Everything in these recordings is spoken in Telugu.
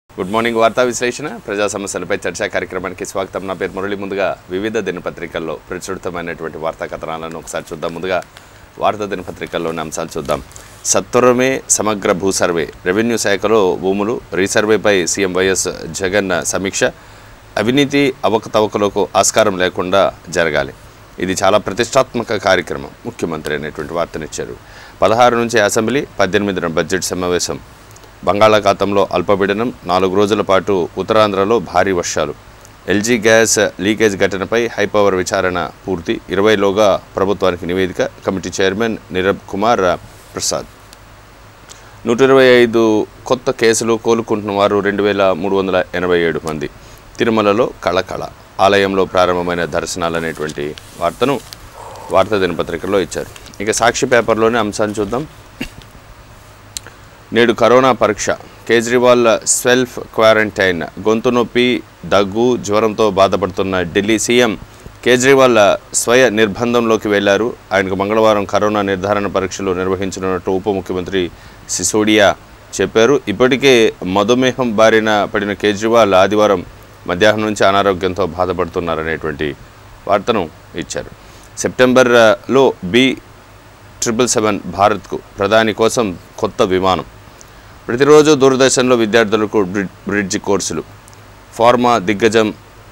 గుడ్ మార్నింగ్ వార్తా విశ్లేషణ ప్రజా సమస్యలపై చర్చా కార్యక్రమానికి స్వాగతం నా పేరు మురళి ముందుగా వివిధ దినపత్రికల్లో ప్రచురితమైనటువంటి వార్తా కథనాలను ఒకసారి చూద్దాం ముందుగా వార్తా దినపత్రికల్లోని అంశాలు చూద్దాం సత్వరమే సమగ్ర భూ సర్వే రెవెన్యూ శాఖలో భూములు రీసర్వేపై సీఎం వైఎస్ జగన్ సమీక్ష అవినీతి అవకతవకలకు ఆస్కారం లేకుండా జరగాలి ఇది చాలా ప్రతిష్టాత్మక కార్యక్రమం ముఖ్యమంత్రి అనేటువంటి వార్తనిచ్చారు పదహారు నుంచి అసెంబ్లీ పద్దెనిమిదిన బడ్జెట్ సమావేశం బంగాళాఖాతంలో అల్పపీడనం నాలుగు రోజుల పాటు ఉత్తరాంధ్రలో భారీ వర్షాలు ఎల్జీ గ్యాస్ లీకేజ్ ఘటనపై హైపవర్ విచారణ పూర్తి ఇరవైలోగా ప్రభుత్వానికి నివేదిక కమిటీ చైర్మన్ నీరబ్ కుమార్ ప్రసాద్ నూట ఇరవై ఐదు కొత్త కేసులు కోలుకుంటున్న వారు రెండు వేల మూడు వందల ఎనభై ఏడు మంది తిరుమలలో కళకళ ఆలయంలో ప్రారంభమైన దర్శనాలు అనేటువంటి వార్తను వార్తా దినపత్రికలో ఇచ్చారు ఇక సాక్షి పేపర్లోని అంశాన్ని చూద్దాం నేడు కరోనా పరీక్ష కేజ్రీవాల్ సెల్ఫ్ క్వారంటైన్ గొంతు నొప్పి దగ్గు జ్వరంతో బాధపడుతున్న ఢిల్లీ సీఎం కేజ్రీవాల్ స్వయ నిర్బంధంలోకి వెళ్లారు ఆయనకు మంగళవారం కరోనా నిర్ధారణ పరీక్షలు నిర్వహించనున్నట్టు ఉప ముఖ్యమంత్రి సిసోడియా చెప్పారు ఇప్పటికే మధుమేహం బారిన పడిన కేజ్రీవాల్ ఆదివారం మధ్యాహ్నం నుంచి అనారోగ్యంతో బాధపడుతున్నారనేటువంటి వార్తను ఇచ్చారు సెప్టెంబర్లో బి ట్రిపుల్ సెవెన్ భారత్కు ప్రధాని కోసం కొత్త విమానం ప్రతిరోజు దూరదర్శన్లో విద్యార్థులకు బ్రి- బ్రిడ్జ్ కోర్సులు ఫార్మా దిగ్గజం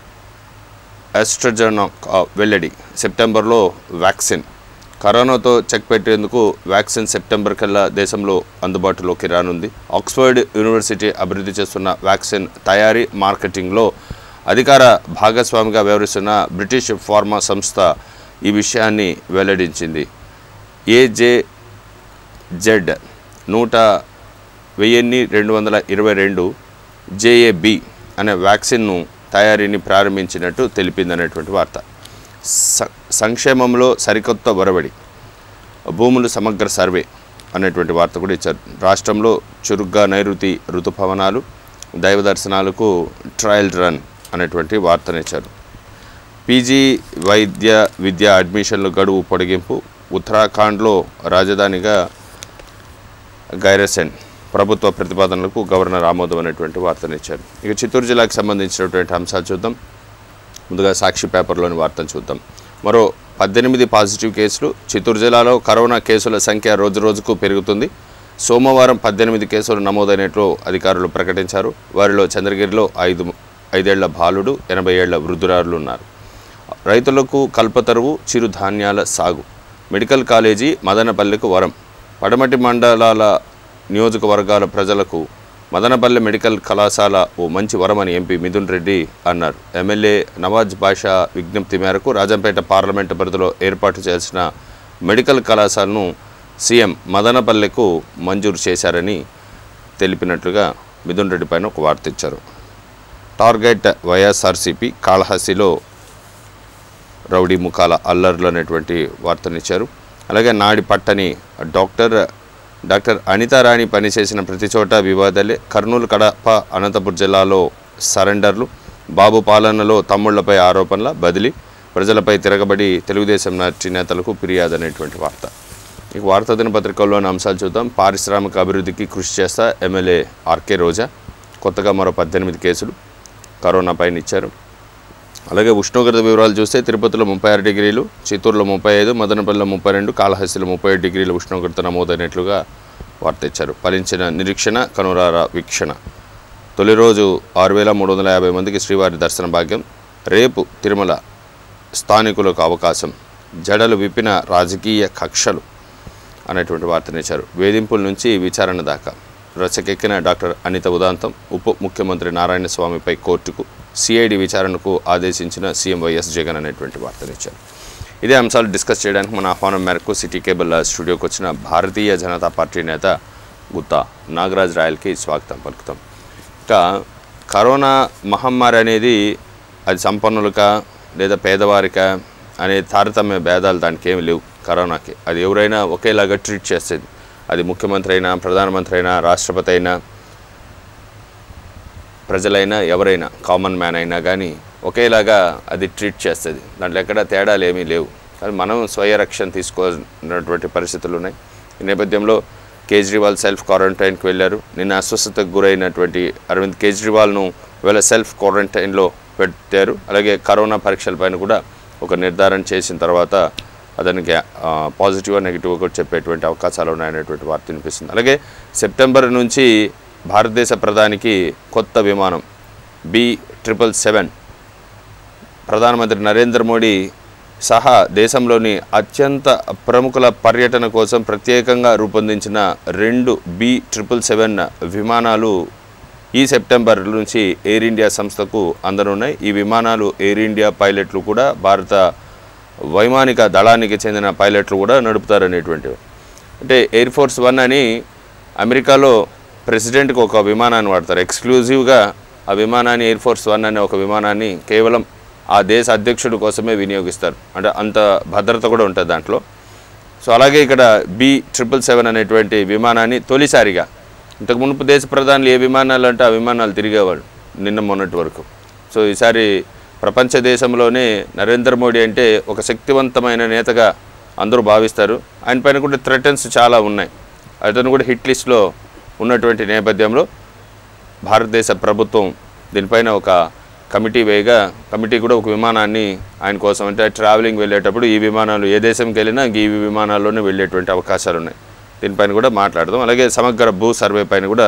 ఎస్ట్రజనాక్ వెల్లడి సెప్టెంబర్లో వ్యాక్సిన్ కరోనాతో చెక్ పెట్టేందుకు వ్యాక్సిన్ సెప్టెంబర్ కల్లా దేశంలో అందుబాటులోకి రానుంది ఆక్స్ఫర్డ్ యూనివర్సిటీ అభివృద్ధి చేస్తున్న వ్యాక్సిన్ తయారీ మార్కెటింగ్లో అధికార భాగస్వామిగా వ్యవహరిస్తున్న బ్రిటిష్ ఫార్మా సంస్థ ఈ విషయాన్ని వెల్లడించింది ఏజే జెడ్ నూట వెయ్యిన్ని రెండు వందల ఇరవై రెండు జేఏబి అనే వ్యాక్సిన్ను తయారీని ప్రారంభించినట్టు తెలిపిందనేటువంటి వార్త స- సంక్షేమంలో సరికొత్త ఒరవడి భూములు సమగ్ర సర్వే అనేటువంటి వార్త కూడా ఇచ్చారు రాష్ట్రంలో చురుగ్గా నైరుతి ఋతుపవనాలు దైవ దర్శనాలకు ట్రయల్ రన్ అనేటువంటి వార్తనిచ్చారు పీజీ వైద్య విద్య అడ్మిషన్ల గడువు పొడిగింపు ఉత్తరాఖండ్లో రాజధానిగా గైరసెన్ ప్రభుత్వ ప్రతిపాదనలకు గవర్నర్ ఆమోదం అనేటువంటి వార్తనిచ్చారు ఇక చిత్తూరు జిల్లాకు సంబంధించినటువంటి అంశాలు చూద్దాం ముందుగా సాక్షి పేపర్లోని వార్తను చూద్దాం మరో పద్దెనిమిది పాజిటివ్ కేసులు చిత్తూరు జిల్లాలో కరోనా కేసుల సంఖ్య రోజు రోజుకు పెరుగుతుంది సోమవారం పద్దెనిమిది కేసులు నమోదైనట్లు అధికారులు ప్రకటించారు వారిలో చంద్రగిరిలో ఐదు ఐదేళ్ల బాలుడు ఎనభై ఏళ్ల వృద్ధురాలు ఉన్నారు రైతులకు కల్పతరువు చిరుధాన్యాల సాగు మెడికల్ కాలేజీ మదనపల్లెకు వరం పడమటి మండలాల నియోజకవర్గాల ప్రజలకు మదనపల్లె మెడికల్ కళాశాల ఓ మంచి వరమని ఎంపీ మిథున్ రెడ్డి అన్నారు ఎమ్మెల్యే నవాజ్ బాషా విజ్ఞప్తి మేరకు రాజంపేట పార్లమెంటు పరిధిలో ఏర్పాటు చేసిన మెడికల్ కళాశాలను సీఎం మదనపల్లెకు మంజూరు చేశారని తెలిపినట్లుగా మిథున్ రెడ్డి పైన ఒక వార్త ఇచ్చారు టార్గెట్ వైఎస్ఆర్సీపీ కాళహస్తిలో రౌడీ ముఖాల అల్లర్లు అనేటువంటి వార్తనిచ్చారు అలాగే నాడి పట్టని డాక్టర్ డాక్టర్ అనితారాణి పనిచేసిన ప్రతి చోట వివాదాలే కర్నూలు కడప అనంతపురం జిల్లాలో సరెండర్లు బాబు పాలనలో తమ్ముళ్లపై ఆరోపణల బదిలీ ప్రజలపై తిరగబడి తెలుగుదేశం నాటి నేతలకు ఫిర్యాదు అనేటువంటి వార్త ఇక వార్తా దినపత్రికల్లోని అంశాలు చూద్దాం పారిశ్రామిక అభివృద్ధికి కృషి చేస్తా ఎమ్మెల్యే ఆర్కే రోజా కొత్తగా మరో పద్దెనిమిది కేసులు కరోనా పైన ఇచ్చారు అలాగే ఉష్ణోగ్రత వివరాలు చూస్తే తిరుపతిలో ముప్పై ఆరు డిగ్రీలు చిత్తూరులో ముప్పై ఐదు మదనపల్లిలో ముప్పై రెండు కాళహస్తిలో ముప్పై ఏడు డిగ్రీల ఉష్ణోగ్రత నమోదైనట్లుగా వార్త ఇచ్చారు ఫలించిన నిరీక్షణ కనురార వీక్షణ తొలి రోజు ఆరు వేల మూడు వందల యాభై మందికి శ్రీవారి దర్శన భాగ్యం రేపు తిరుమల స్థానికులకు అవకాశం జడలు విప్పిన రాజకీయ కక్షలు అనేటువంటి వార్తనిచ్చారు వేధింపుల నుంచి విచారణ దాకా రచకెక్కిన డాక్టర్ అనిత ఉదాంతం ఉప ముఖ్యమంత్రి నారాయణ స్వామిపై కోర్టుకు సిఐడి విచారణకు ఆదేశించిన సీఎం వైఎస్ జగన్ అనేటువంటి వార్తనిచ్చారు ఇదే అంశాలు డిస్కస్ చేయడానికి మన ఆహ్వానం మేరకు సిటీ కేబుల్ స్టూడియోకి వచ్చిన భారతీయ జనతా పార్టీ నేత గుత్తా నాగరాజ్ రాయల్కి స్వాగతం పలుకుతాం ఇంకా కరోనా మహమ్మారి అనేది అది సంపన్నులకా లేదా పేదవారికా అనే తారతమ్య భేదాలు దానికి ఏమి లేవు కరోనాకి అది ఎవరైనా ఒకేలాగా ట్రీట్ చేస్తుంది అది ముఖ్యమంత్రి అయినా ప్రధానమంత్రి అయినా రాష్ట్రపతి అయినా ప్రజలైనా ఎవరైనా కామన్ మ్యాన్ అయినా కానీ ఒకేలాగా అది ట్రీట్ చేస్తుంది దాంట్లో ఎక్కడ తేడాలు ఏమీ లేవు కానీ మనం స్వయ రక్షణ తీసుకోవాల్సినటువంటి పరిస్థితులు ఉన్నాయి ఈ నేపథ్యంలో కేజ్రీవాల్ సెల్ఫ్ క్వారంటైన్కి వెళ్ళారు నిన్న అస్వస్థతకు గురైనటువంటి అరవింద్ కేజ్రీవాల్ను ఇవాళ సెల్ఫ్ క్వారంటైన్లో పెట్టారు అలాగే కరోనా పరీక్షలపైన కూడా ఒక నిర్ధారణ చేసిన తర్వాత అతనికి పాజిటివ్ నెగిటివ్ కూడా చెప్పేటువంటి అవకాశాలు ఉన్నాయనేటువంటి వార్త వినిపిస్తుంది అలాగే సెప్టెంబర్ నుంచి భారతదేశ ప్రధానికి కొత్త విమానం బి ట్రిపుల్ సెవెన్ ప్రధానమంత్రి నరేంద్ర మోడీ సహా దేశంలోని అత్యంత ప్రముఖుల పర్యటన కోసం ప్రత్యేకంగా రూపొందించిన రెండు బి ట్రిపుల్ సెవెన్ విమానాలు ఈ సెప్టెంబర్ నుంచి ఎయిర్ ఇండియా సంస్థకు అందనున్నాయి ఈ విమానాలు ఎయిర్ ఇండియా పైలట్లు కూడా భారత వైమానిక దళానికి చెందిన పైలట్లు కూడా నడుపుతారనేటువంటివి అంటే ఎయిర్ ఫోర్స్ వన్ అని అమెరికాలో ప్రెసిడెంట్కి ఒక విమానాన్ని వాడతారు ఎక్స్క్లూజివ్గా ఆ విమానాన్ని ఎయిర్ ఫోర్స్ వన్ అనే ఒక విమానాన్ని కేవలం ఆ దేశ అధ్యక్షుడి కోసమే వినియోగిస్తారు అంటే అంత భద్రత కూడా ఉంటుంది దాంట్లో సో అలాగే ఇక్కడ బి ట్రిపుల్ సెవెన్ అనేటువంటి విమానాన్ని తొలిసారిగా ఇంతకు మునుపు దేశ ప్రధానులు ఏ విమానాలు అంటే ఆ విమానాలు తిరిగేవాళ్ళు నిన్న మొన్నటి వరకు సో ఈసారి ప్రపంచ దేశంలోనే నరేంద్ర మోడీ అంటే ఒక శక్తివంతమైన నేతగా అందరూ భావిస్తారు ఆయన పైన కూడా థ్రెటన్స్ చాలా ఉన్నాయి అతను కూడా హిట్ లిస్ట్లో ఉన్నటువంటి నేపథ్యంలో భారతదేశ ప్రభుత్వం దీనిపైన ఒక కమిటీ వేయగా కమిటీ కూడా ఒక విమానాన్ని ఆయన కోసం అంటే ట్రావెలింగ్ వెళ్ళేటప్పుడు ఈ విమానాలు ఏ దేశంకి వెళ్ళినా ఈ విమానాల్లోనే వెళ్ళేటువంటి అవకాశాలు ఉన్నాయి దీనిపైన కూడా మాట్లాడదాం అలాగే సమగ్ర భూ సర్వే పైన కూడా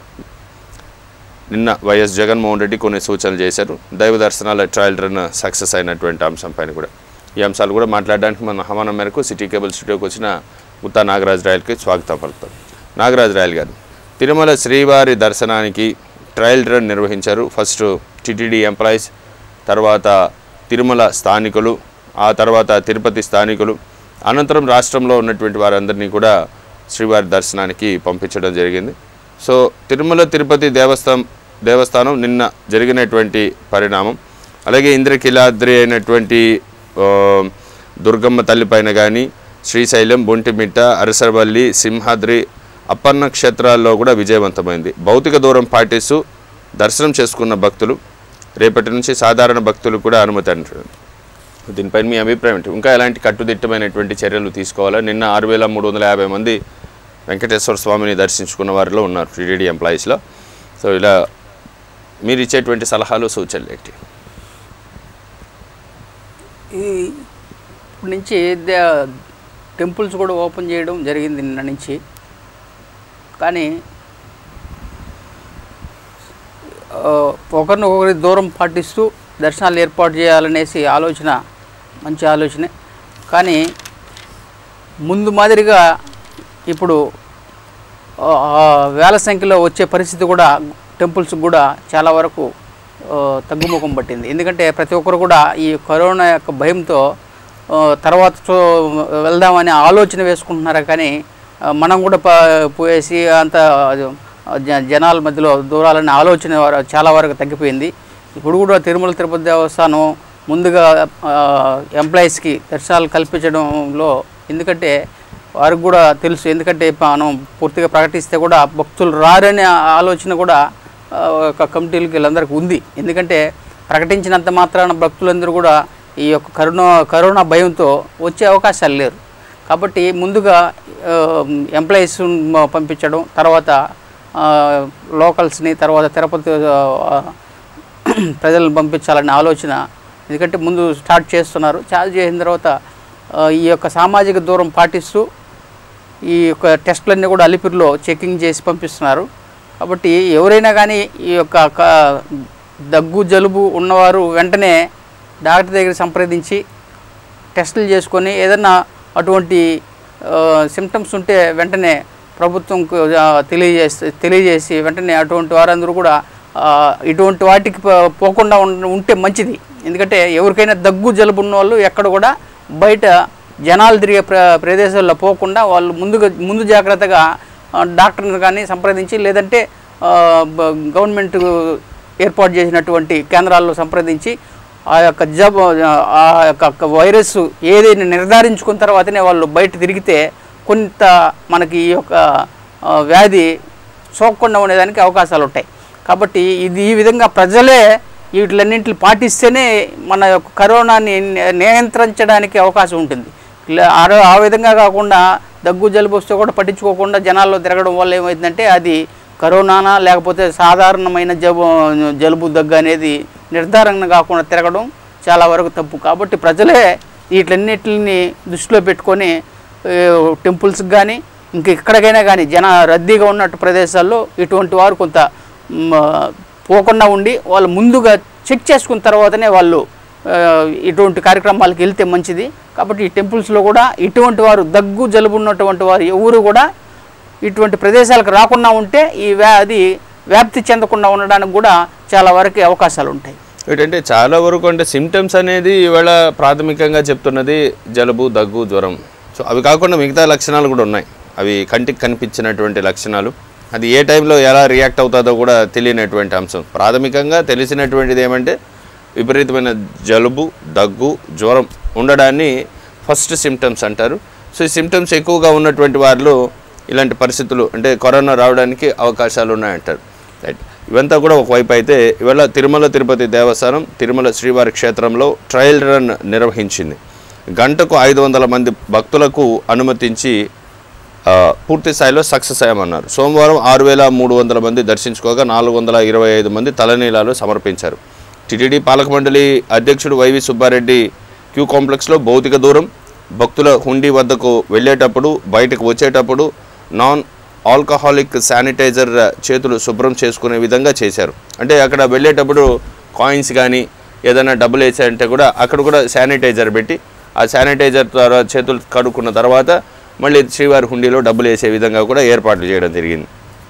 నిన్న వైఎస్ జగన్మోహన్ రెడ్డి కొన్ని సూచనలు చేశారు దైవ దర్శనాల ట్రయల్ రన్ సక్సెస్ అయినటువంటి అంశం పైన కూడా ఈ అంశాలు కూడా మాట్లాడడానికి మన ఆహ్వానం మేరకు సిటీ కేబుల్ స్టూడియోకి వచ్చిన గుత్తా నాగరాజ్ రాయల్కి స్వాగతం పలుకుతాం నాగరాజ్ రాయల్ గారు తిరుమల శ్రీవారి దర్శనానికి ట్రయల్ రన్ నిర్వహించారు ఫస్ట్ టిటిడి ఎంప్లాయీస్ తర్వాత తిరుమల స్థానికులు ఆ తర్వాత తిరుపతి స్థానికులు అనంతరం రాష్ట్రంలో ఉన్నటువంటి వారందరినీ కూడా శ్రీవారి దర్శనానికి పంపించడం జరిగింది సో తిరుమల తిరుపతి దేవస్థానం దేవస్థానం నిన్న జరిగినటువంటి పరిణామం అలాగే ఇంద్రకిలాద్రి అయినటువంటి ఆ, దుర్గమ్మ తల్లి పైన కానీ శ్రీశైలం బొంటిమిట్ట అరసరవల్లి సింహాద్రి అప్పన్న క్షేత్రాల్లో కూడా విజయవంతమైంది భౌతిక దూరం పాటిస్తూ దర్శనం చేసుకున్న భక్తులు రేపటి నుంచి సాధారణ భక్తులు కూడా అనుమతి అంటారు దీనిపైన మీ అభిప్రాయం ఏంటి ఇంకా ఎలాంటి కట్టుదిట్టమైనటువంటి చర్యలు తీసుకోవాలా నిన్న ఆరు వేల మూడు వందల యాభై మంది వెంకటేశ్వర స్వామిని దర్శించుకున్న వారిలో ఉన్నారు టీడీడీ ఎంప్లాయీస్లో సో ఇలా మీరు ఇచ్చేటువంటి సలహాలు సూచనలు ఏంటి ఈ ఇప్పటి నుంచి దే- టెంపుల్స్ కూడా ఓపెన్ చేయడం జరిగింది నిన్న నుంచి కానీ ఆ, ఒకరినొకరి దూరం పాటిస్తూ దర్శనాలు ఏర్పాటు చేయాలనేసి ఆలోచన మంచి ఆలోచనే కానీ ముందు మాదిరిగా ఇప్పుడు ఆ, ఆ వేల సంఖ్యలో వచ్చే పరిస్థితి కూడా టెంపుల్స్ కూడా చాలా వరకు ఆ, తగ్గుముఖం పట్టింది ఎందుకంటే ప్రతి ఒక్కరు కూడా ఈ కరోనా యొక్క భయంతో ఆ, తర్వాత చూ- వెళ్దామనే ఆలోచన వేసుకుంటున్నారు కానీ ఆ, మనం కూడా ప- పోయేసి అంత జ- జనాల మధ్యలో దూరాలనే ఆలోచన వర- చాలా వరకు తగ్గిపోయింది ఇప్పుడు కూడా తిరుమల తిరుపతి దేవస్థానం ముందుగా ఎంప్లాయీస్కి దర్శనాలు కల్పించడంలో ఎందుకంటే వారికి కూడా తెలుసు ఎందుకంటే మనం పూర్తిగా ప్రకటిస్తే కూడా భక్తులు రారనే ఆలోచన కూడా ఆ, ఒక కమిటీలకి వీళ్ళందరికీ ఉంది ఎందుకంటే ప్రకటించినంత మాత్రాన భక్తులందరూ కూడా ఈ యొక్క కరోనా కరోనా భయంతో వచ్చే అవకాశాలు లేరు కాబట్టి ముందుగా ఎంప్లాయీస్ పంపించడం తర్వాత లోకల్స్ని తర్వాత తిరుపతి ఆ, ప్రజలను పంపించాలనే ఆలోచన ఎందుకంటే ముందు స్టార్ట్ చేస్తున్నారు చార్జ్ చేసిన తర్వాత ఆ, ఈ యొక్క సామాజిక దూరం పాటిస్తూ ఈ యొక్క టెస్టులన్నీ కూడా అలిపిరిలో చెకింగ్ చేసి పంపిస్తున్నారు కాబట్టి ఎవరైనా కానీ ఈ యొక్క క- దగ్గు జలుబు ఉన్నవారు వెంటనే డాక్టర్ దగ్గర సంప్రదించి టెస్టులు చేసుకొని ఏదన్నా అటువంటి సిమ్టమ్స్ ఉంటే వెంటనే ప్రభుత్వంకు ఆ, తెలియజేసి తెలియజేసి వెంటనే అటువంటి వారందరూ కూడా ఆ, ఇటువంటి వాటికి పో- పోకుండా ఉం- ఉంటే మంచిది ఎందుకంటే ఎవరికైనా దగ్గు జలుబు ఉన్న వాళ్ళు ఎక్కడ కూడా బయట జనాలు తిరిగే ప్ర ప్రదేశాల్లో పోకుండా వాళ్ళు ముందుగా ముందు జాగ్రత్తగా ఆ, డాక్టర్ని కానీ సంప్రదించి లేదంటే ఆ, బ- గవర్నమెంట్ ఏర్పాటు చేసినటువంటి కేంద్రాల్లో సంప్రదించి ఆ యొక్క జబ్ ఆ యొక్క వైరస్ ఏదైనా నిర్ధారించుకున్న తర్వాతనే వాళ్ళు బయట తిరిగితే కొంత మనకి ఈ యొక్క ఆ, వ్యాధి సోకకుండా ఉండేదానికి అవకాశాలు ఉంటాయి కాబట్టి ఇది ఈ విధంగా ప్రజలే వీటిలన్నింటిని పాటిస్తేనే మన యొక్క కరోనాని ని- నియంత్రించడానికి అవకాశం ఉంటుంది ఇలా ఆ రో- ఆ విధంగా కాకుండా దగ్గు జలుబు వస్తే కూడా పట్టించుకోకుండా జనాల్లో తిరగడం వల్ల ఏమైందంటే అది కరోనానా లేకపోతే సాధారణమైన జబు జలుబు దగ్గు అనేది నిర్ధారణ కాకుండా తిరగడం చాలా వరకు తప్పు కాబట్టి ప్రజలే వీటిలన్నిటిని దృష్టిలో పెట్టుకొని ఏ, టెంపుల్స్కి కానీ ఇంక ఎక్కడికైనా కానీ జన రద్దీగా ఉన్నట్టు ప్రదేశాల్లో ఇటువంటి వారు కొంత మ్, పోకుండా ఉండి వాళ్ళు ముందుగా చెక్ చేసుకున్న తర్వాతనే వాళ్ళు ఆ, ఇటువంటి కార్యక్రమాలకు వెళ్తే మంచిది కాబట్టి ఈ టెంపుల్స్లో కూడా ఇటువంటి వారు దగ్గు జలుబు ఉన్నటువంటి వారు ఎవరు కూడా ఇటువంటి ప్రదేశాలకు రాకుండా ఉంటే ఈ వ్యాధి వ్యాప్తి చెందకుండా ఉండడానికి కూడా చాలా వరకు అవకాశాలు ఉంటాయి ఏంటంటే చాలా వరకు అంటే సిమ్టమ్స్ అనేది ఇవాళ ప్రాథమికంగా చెప్తున్నది జలుబు దగ్గు జ్వరం సో అవి కాకుండా మిగతా లక్షణాలు కూడా ఉన్నాయి అవి కంటికి కనిపించినటువంటి లక్షణాలు అది ఏ టైంలో ఎలా రియాక్ట్ అవుతుందో కూడా తెలియనటువంటి అంశం ప్రాథమికంగా తెలిసినటువంటిది ఏమంటే విపరీతమైన జలుబు దగ్గు జ్వరం ఉండడాన్ని ఫస్ట్ సిమ్టమ్స్ అంటారు సో ఈ సిమ్టమ్స్ ఎక్కువగా ఉన్నటువంటి వారిలో ఇలాంటి పరిస్థితులు అంటే కరోనా రావడానికి అవకాశాలు ఉన్నాయంటారు రైట్ ఇవంతా కూడా ఒకవైపు అయితే ఇవాళ తిరుమల తిరుపతి దేవస్థానం తిరుమల శ్రీవారి క్షేత్రంలో ట్రయల్ రన్ నిర్వహించింది గంటకు ఐదు వందల మంది భక్తులకు అనుమతించి ఆ, పూర్తి స్థాయిలో సక్సెస్ అయ్యామన్నారు సోమవారం ఆరు వేల మూడు వందల మంది దర్శించుకోగా నాలుగు వందల ఇరవై ఐదు మంది తలనీలాలు సమర్పించారు టిటిడి పాలక మండలి అధ్యక్షుడు వైవి సుబ్బారెడ్డి క్యూ కాంప్లెక్స్లో భౌతిక దూరం భక్తుల హుండీ వద్దకు వెళ్ళేటప్పుడు బయటకు వచ్చేటప్పుడు నాన్ ఆల్కహాలిక్ శానిటైజర్ చేతులు శుభ్రం చేసుకునే విధంగా చేశారు అంటే అక్కడ వెళ్ళేటప్పుడు కాయిన్స్ కానీ ఏదైనా డబ్బులు వేసారంటే కూడా అక్కడ కూడా శానిటైజర్ పెట్టి ఆ శానిటైజర్ ద్వారా చేతులు కడుక్కున్న తర్వాత మళ్ళీ శ్రీవారి హుండీలో డబ్బులు వేసే విధంగా కూడా ఏర్పాట్లు చేయడం జరిగింది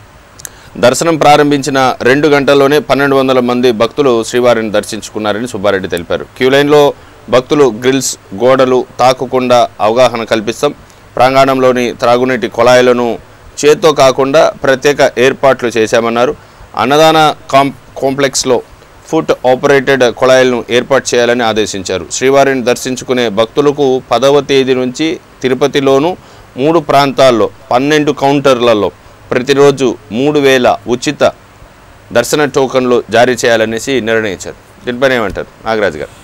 దర్శనం ప్రారంభించిన రెండు గంటల్లోనే పన్నెండు వందల మంది భక్తులు శ్రీవారిని దర్శించుకున్నారని సుబ్బారెడ్డి తెలిపారు క్యూ లైన్లో భక్తులు గ్రిల్స్ గోడలు తాకకుండా అవగాహన కల్పిస్తాం ప్రాంగణంలోని త్రాగునీటి కుళాయిలను చేత్తో కాకుండా ప్రత్యేక ఏర్పాట్లు చేశామన్నారు అన్నదాన కాం కాంప్లెక్స్లో ఫుట్ ఆపరేటెడ్ కుళాయిలను ఏర్పాటు చేయాలని ఆదేశించారు శ్రీవారిని దర్శించుకునే భక్తులకు పదవ తేదీ నుంచి తిరుపతిలోను మూడు ప్రాంతాల్లో పన్నెండు కౌంటర్లలో ప్రతిరోజు మూడు వేల ఉచిత దర్శన టోకన్లు జారీ చేయాలనేసి నిర్ణయించారు దీనిపైన ఏమంటారు నాగరాజు గారు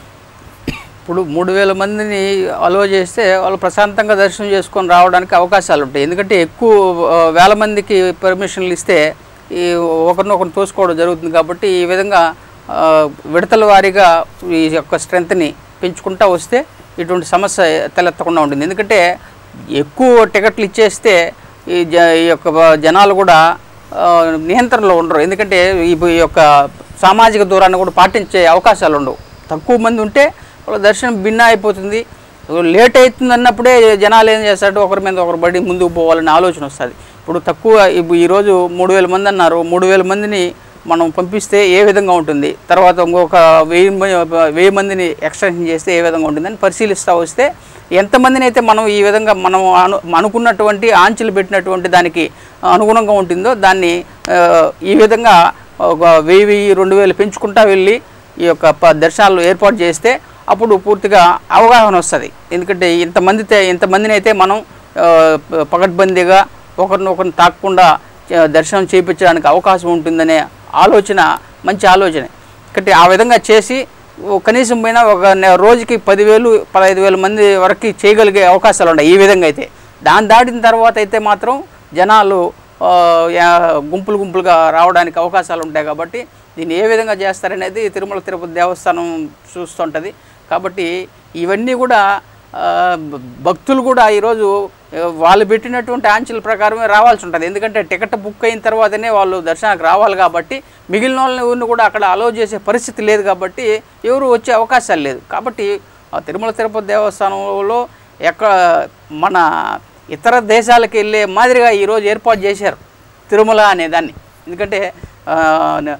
ఇప్పుడు మూడు వేల మందిని అలవ చేస్తే వాళ్ళు ప్రశాంతంగా దర్శనం చేసుకొని రావడానికి అవకాశాలు ఉంటాయి ఎందుకంటే ఎక్కువ ఆ, వేల మందికి పర్మిషన్లు ఇస్తే ఈ ఒకరినొకరు తోసుకోవడం జరుగుతుంది కాబట్టి ఈ విధంగా ఆ, విడతల వారీగా ఈ యొక్క స్ట్రెంత్ని పెంచుకుంటా వస్తే ఇటువంటి సమస్య తలెత్తకుండా ఉంటుంది ఎందుకంటే ఎక్కువ టికెట్లు ఇచ్చేస్తే ఈ జ ఈ యొక్క జనాలు కూడా ఆ, నియంత్రణలో ఉండరు ఎందుకంటే ఈ ఈ యొక్క సామాజిక దూరాన్ని కూడా పాటించే అవకాశాలు ఉండవు తక్కువ మంది ఉంటే వాళ్ళ దర్శనం భిన్న అయిపోతుంది లేట్ అవుతుంది అన్నప్పుడే జనాలు ఏం చేస్తాడు ఒకరి మీద ఒకరు బడి ముందుకు పోవాలనే ఆలోచన వస్తుంది ఇప్పుడు తక్కువ ఇప్పుడు ఈరోజు మూడు వేల మంది అన్నారు మూడు వేల మందిని మనం పంపిస్తే ఏ విధంగా ఉంటుంది తర్వాత ఇంకొక వెయ్యి మ- వెయ్యి మందిని ఎక్స్టెన్షన్ చేస్తే ఏ విధంగా ఉంటుందని పరిశీలిస్తూ వస్తే ఎంతమందిని అయితే మనం ఈ విధంగా మనం అను అనుకున్నటువంటి ఆంక్షలు పెట్టినటువంటి దానికి అనుగుణంగా ఉంటుందో దాన్ని ఆ, ఈ విధంగా ఒక వెయ్యి వెయ్యి రెండు వేలు పెంచుకుంటా వెళ్ళి ఈ యొక్క ప- దర్శనాలు ఏర్పాటు చేస్తే అప్పుడు పూర్తిగా అవగాహన వస్తుంది ఎందుకంటే ఇంతమంది ఇంతమందిని అయితే మనం ఆ, ప- పకడ్బందీగా ఒకరినొకరిని తాకకుండా ఆ, దర్శనం చేయించడానికి అవకాశం ఉంటుందనే ఆలోచన మంచి ఆలోచన కాబట్టి ఆ విధంగా చేసి ఓ కనీసం పోయినా ఒక నె- రోజుకి పదివేలు పదహైదు వేల మంది వరకు చేయగలిగే అవకాశాలు ఉన్నాయి ఈ విధంగా అయితే దాన్ని దాటిన తర్వాత అయితే మాత్రం జనాలు ఆ, యా- గుంపులు గుంపులుగా రావడానికి అవకాశాలు ఉంటాయి కాబట్టి దీన్ని ఏ విధంగా చేస్తారనేది తిరుమల తిరుపతి దేవస్థానం చూస్తుంటుంది కాబట్టి ఇవన్నీ కూడా ఆ, భ- భక్తులు కూడా ఈరోజు ఆ, వాళ్ళు పెట్టినటువంటి ఆంక్షల ప్రకారమే రావాల్సి ఉంటుంది ఎందుకంటే టికెట్ బుక్ అయిన తర్వాతనే వాళ్ళు దర్శనానికి రావాలి కాబట్టి మిగిలిన వాళ్ళని ఎవరిని కూడా అక్కడ అలో చేసే పరిస్థితి లేదు కాబట్టి ఎవరు వచ్చే అవకాశాలు లేదు కాబట్టి ఆ తిరుమల తిరుపతి దేవస్థానంలో ఎక్కడ మన ఇతర దేశాలకు వెళ్ళే మాదిరిగా ఈరోజు ఏర్పాటు చేశారు తిరుమల అనే దాన్ని ఎందుకంటే ఆ, న-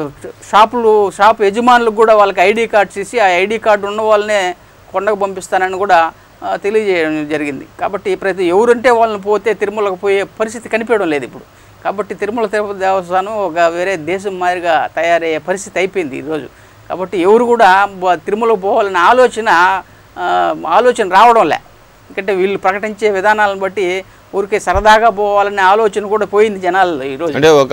షాపులు షాప్ యజమానులకు కూడా వాళ్ళకి ఐడి కార్డ్స్ ఇచ్చి ఆ ఐడి కార్డు ఉన్న వాళ్ళనే కొండకు పంపిస్తానని కూడా ఆ, తెలియజేయడం జరిగింది కాబట్టి ప్రతి ఎవరుంటే వాళ్ళని పోతే తిరుమలకు పోయే పరిస్థితి కనిపించడం లేదు ఇప్పుడు కాబట్టి తిరుమల తిరుపతి దేవస్థానం ఒక వేరే దేశం మాదిరిగా తయారయ్యే పరిస్థితి అయిపోయింది ఈరోజు కాబట్టి ఎవరు కూడా బ- తిరుమలకు పోవాలనే ఆలోచన ఆ, ఆలోచన రావడం లే ఎందుకంటే వీళ్ళు ప్రకటించే విధానాలను బట్టి ఊరికే సరదాగా పోవాలనే ఆలోచన కూడా పోయింది జనాల్లో ఈరోజు అంటే ఒక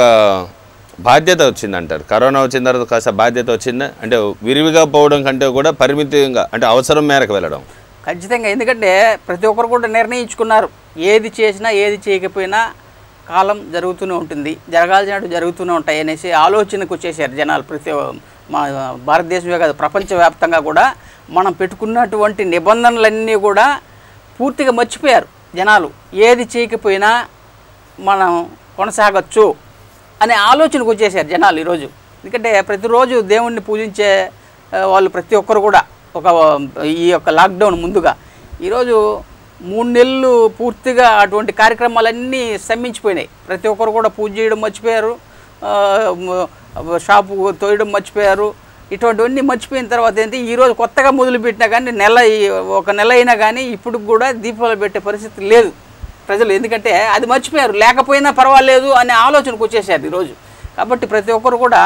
బాధ్యత వచ్చింది అంటారు కరోనా వచ్చిన తర్వాత కాస్త బాధ్యత వచ్చిందా అంటే విరివిగా పోవడం కంటే కూడా పరిమితంగా అంటే అవసరం మేరకు వెళ్ళడం ఖచ్చితంగా ఎందుకంటే ప్రతి ఒక్కరు కూడా నిర్ణయించుకున్నారు ఏది చేసినా ఏది చేయకపోయినా కాలం జరుగుతూనే ఉంటుంది జరగాల్సినట్టు జరుగుతూనే ఉంటాయి అనేసి ఆలోచనకు వచ్చేసారు జనాలు ప్రతి ఒ- మా భారతదేశమే కాదు ప్రపంచవ్యాప్తంగా కూడా మనం పెట్టుకున్నటువంటి నిబంధనలన్నీ కూడా పూర్తిగా మర్చిపోయారు జనాలు ఏది చేయకపోయినా మనం కొనసాగచ్చు అనే ఆలోచనకు వచ్చేసారు జనాలు ఈరోజు ఎందుకంటే ప్రతిరోజు దేవుణ్ణి పూజించే ఆ, వాళ్ళు ప్రతి ఒక్కరు కూడా ఒక ఈ యొక్క లాక్డౌన్ ముందుగా ఈరోజు మూడు నెలలు పూర్తిగా అటువంటి కార్యక్రమాలన్నీ స్తంభించిపోయినాయి ప్రతి ఒక్కరు కూడా పూజ చేయడం మర్చిపోయారు ఆ, మ- షాపు తోయడం మర్చిపోయారు ఇటువంటివన్నీ మర్చిపోయిన తర్వాత ఏంటి ఈరోజు కొత్తగా మొదలుపెట్టినా కానీ నెల ఈ- ఒక నెల అయినా కానీ ఇప్పుడు కూడా దీపాలు పెట్టే పరిస్థితి లేదు ప్రజలు ఎందుకంటే అది మర్చిపోయారు లేకపోయినా పర్వాలేదు అనే ఆలోచనకు వచ్చేసారు ఈరోజు కాబట్టి ప్రతి ఒక్కరు కూడా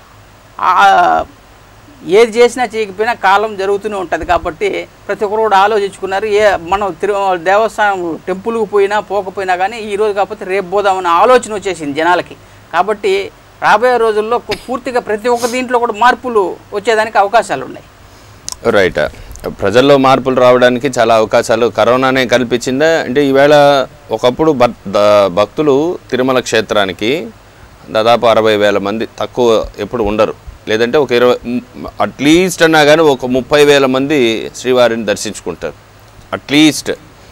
ఆ- ఏది చేసినా చేయకపోయినా కాలం జరుగుతూనే ఉంటుంది కాబట్టి ప్రతి ఒక్కరు కూడా ఆలోచించుకున్నారు ఏ మనం తిరు దేవస్థానం టెంపుల్కి పోయినా పోకపోయినా కానీ ఈ రోజు కాకపోతే రేపు పోదామన్న ఆలోచన వచ్చేసింది జనాలకి కాబట్టి రాబోయే రోజుల్లో కు- పూర్తిగా ప్రతి ఒక్క దీంట్లో కూడా మార్పులు వచ్చేదానికి అవకాశాలు ఉన్నాయి రైట్ ప్రజల్లో మార్పులు రావడానికి చాలా అవకాశాలు కరోనానే కల్పించిందా అంటే ఈవేళ ఒకప్పుడు భక్- ద- భక్తులు తిరుమల క్షేత్రానికి దాదాపు అరవై వేల మంది తక్కువ ఎప్పుడు ఉండరు లేదంటే ఒక ఇరవై అట్లీస్ట్ అన్నా కానీ ఒక ముప్పై వేల మంది శ్రీవారిని దర్శించుకుంటారు అట్లీస్ట్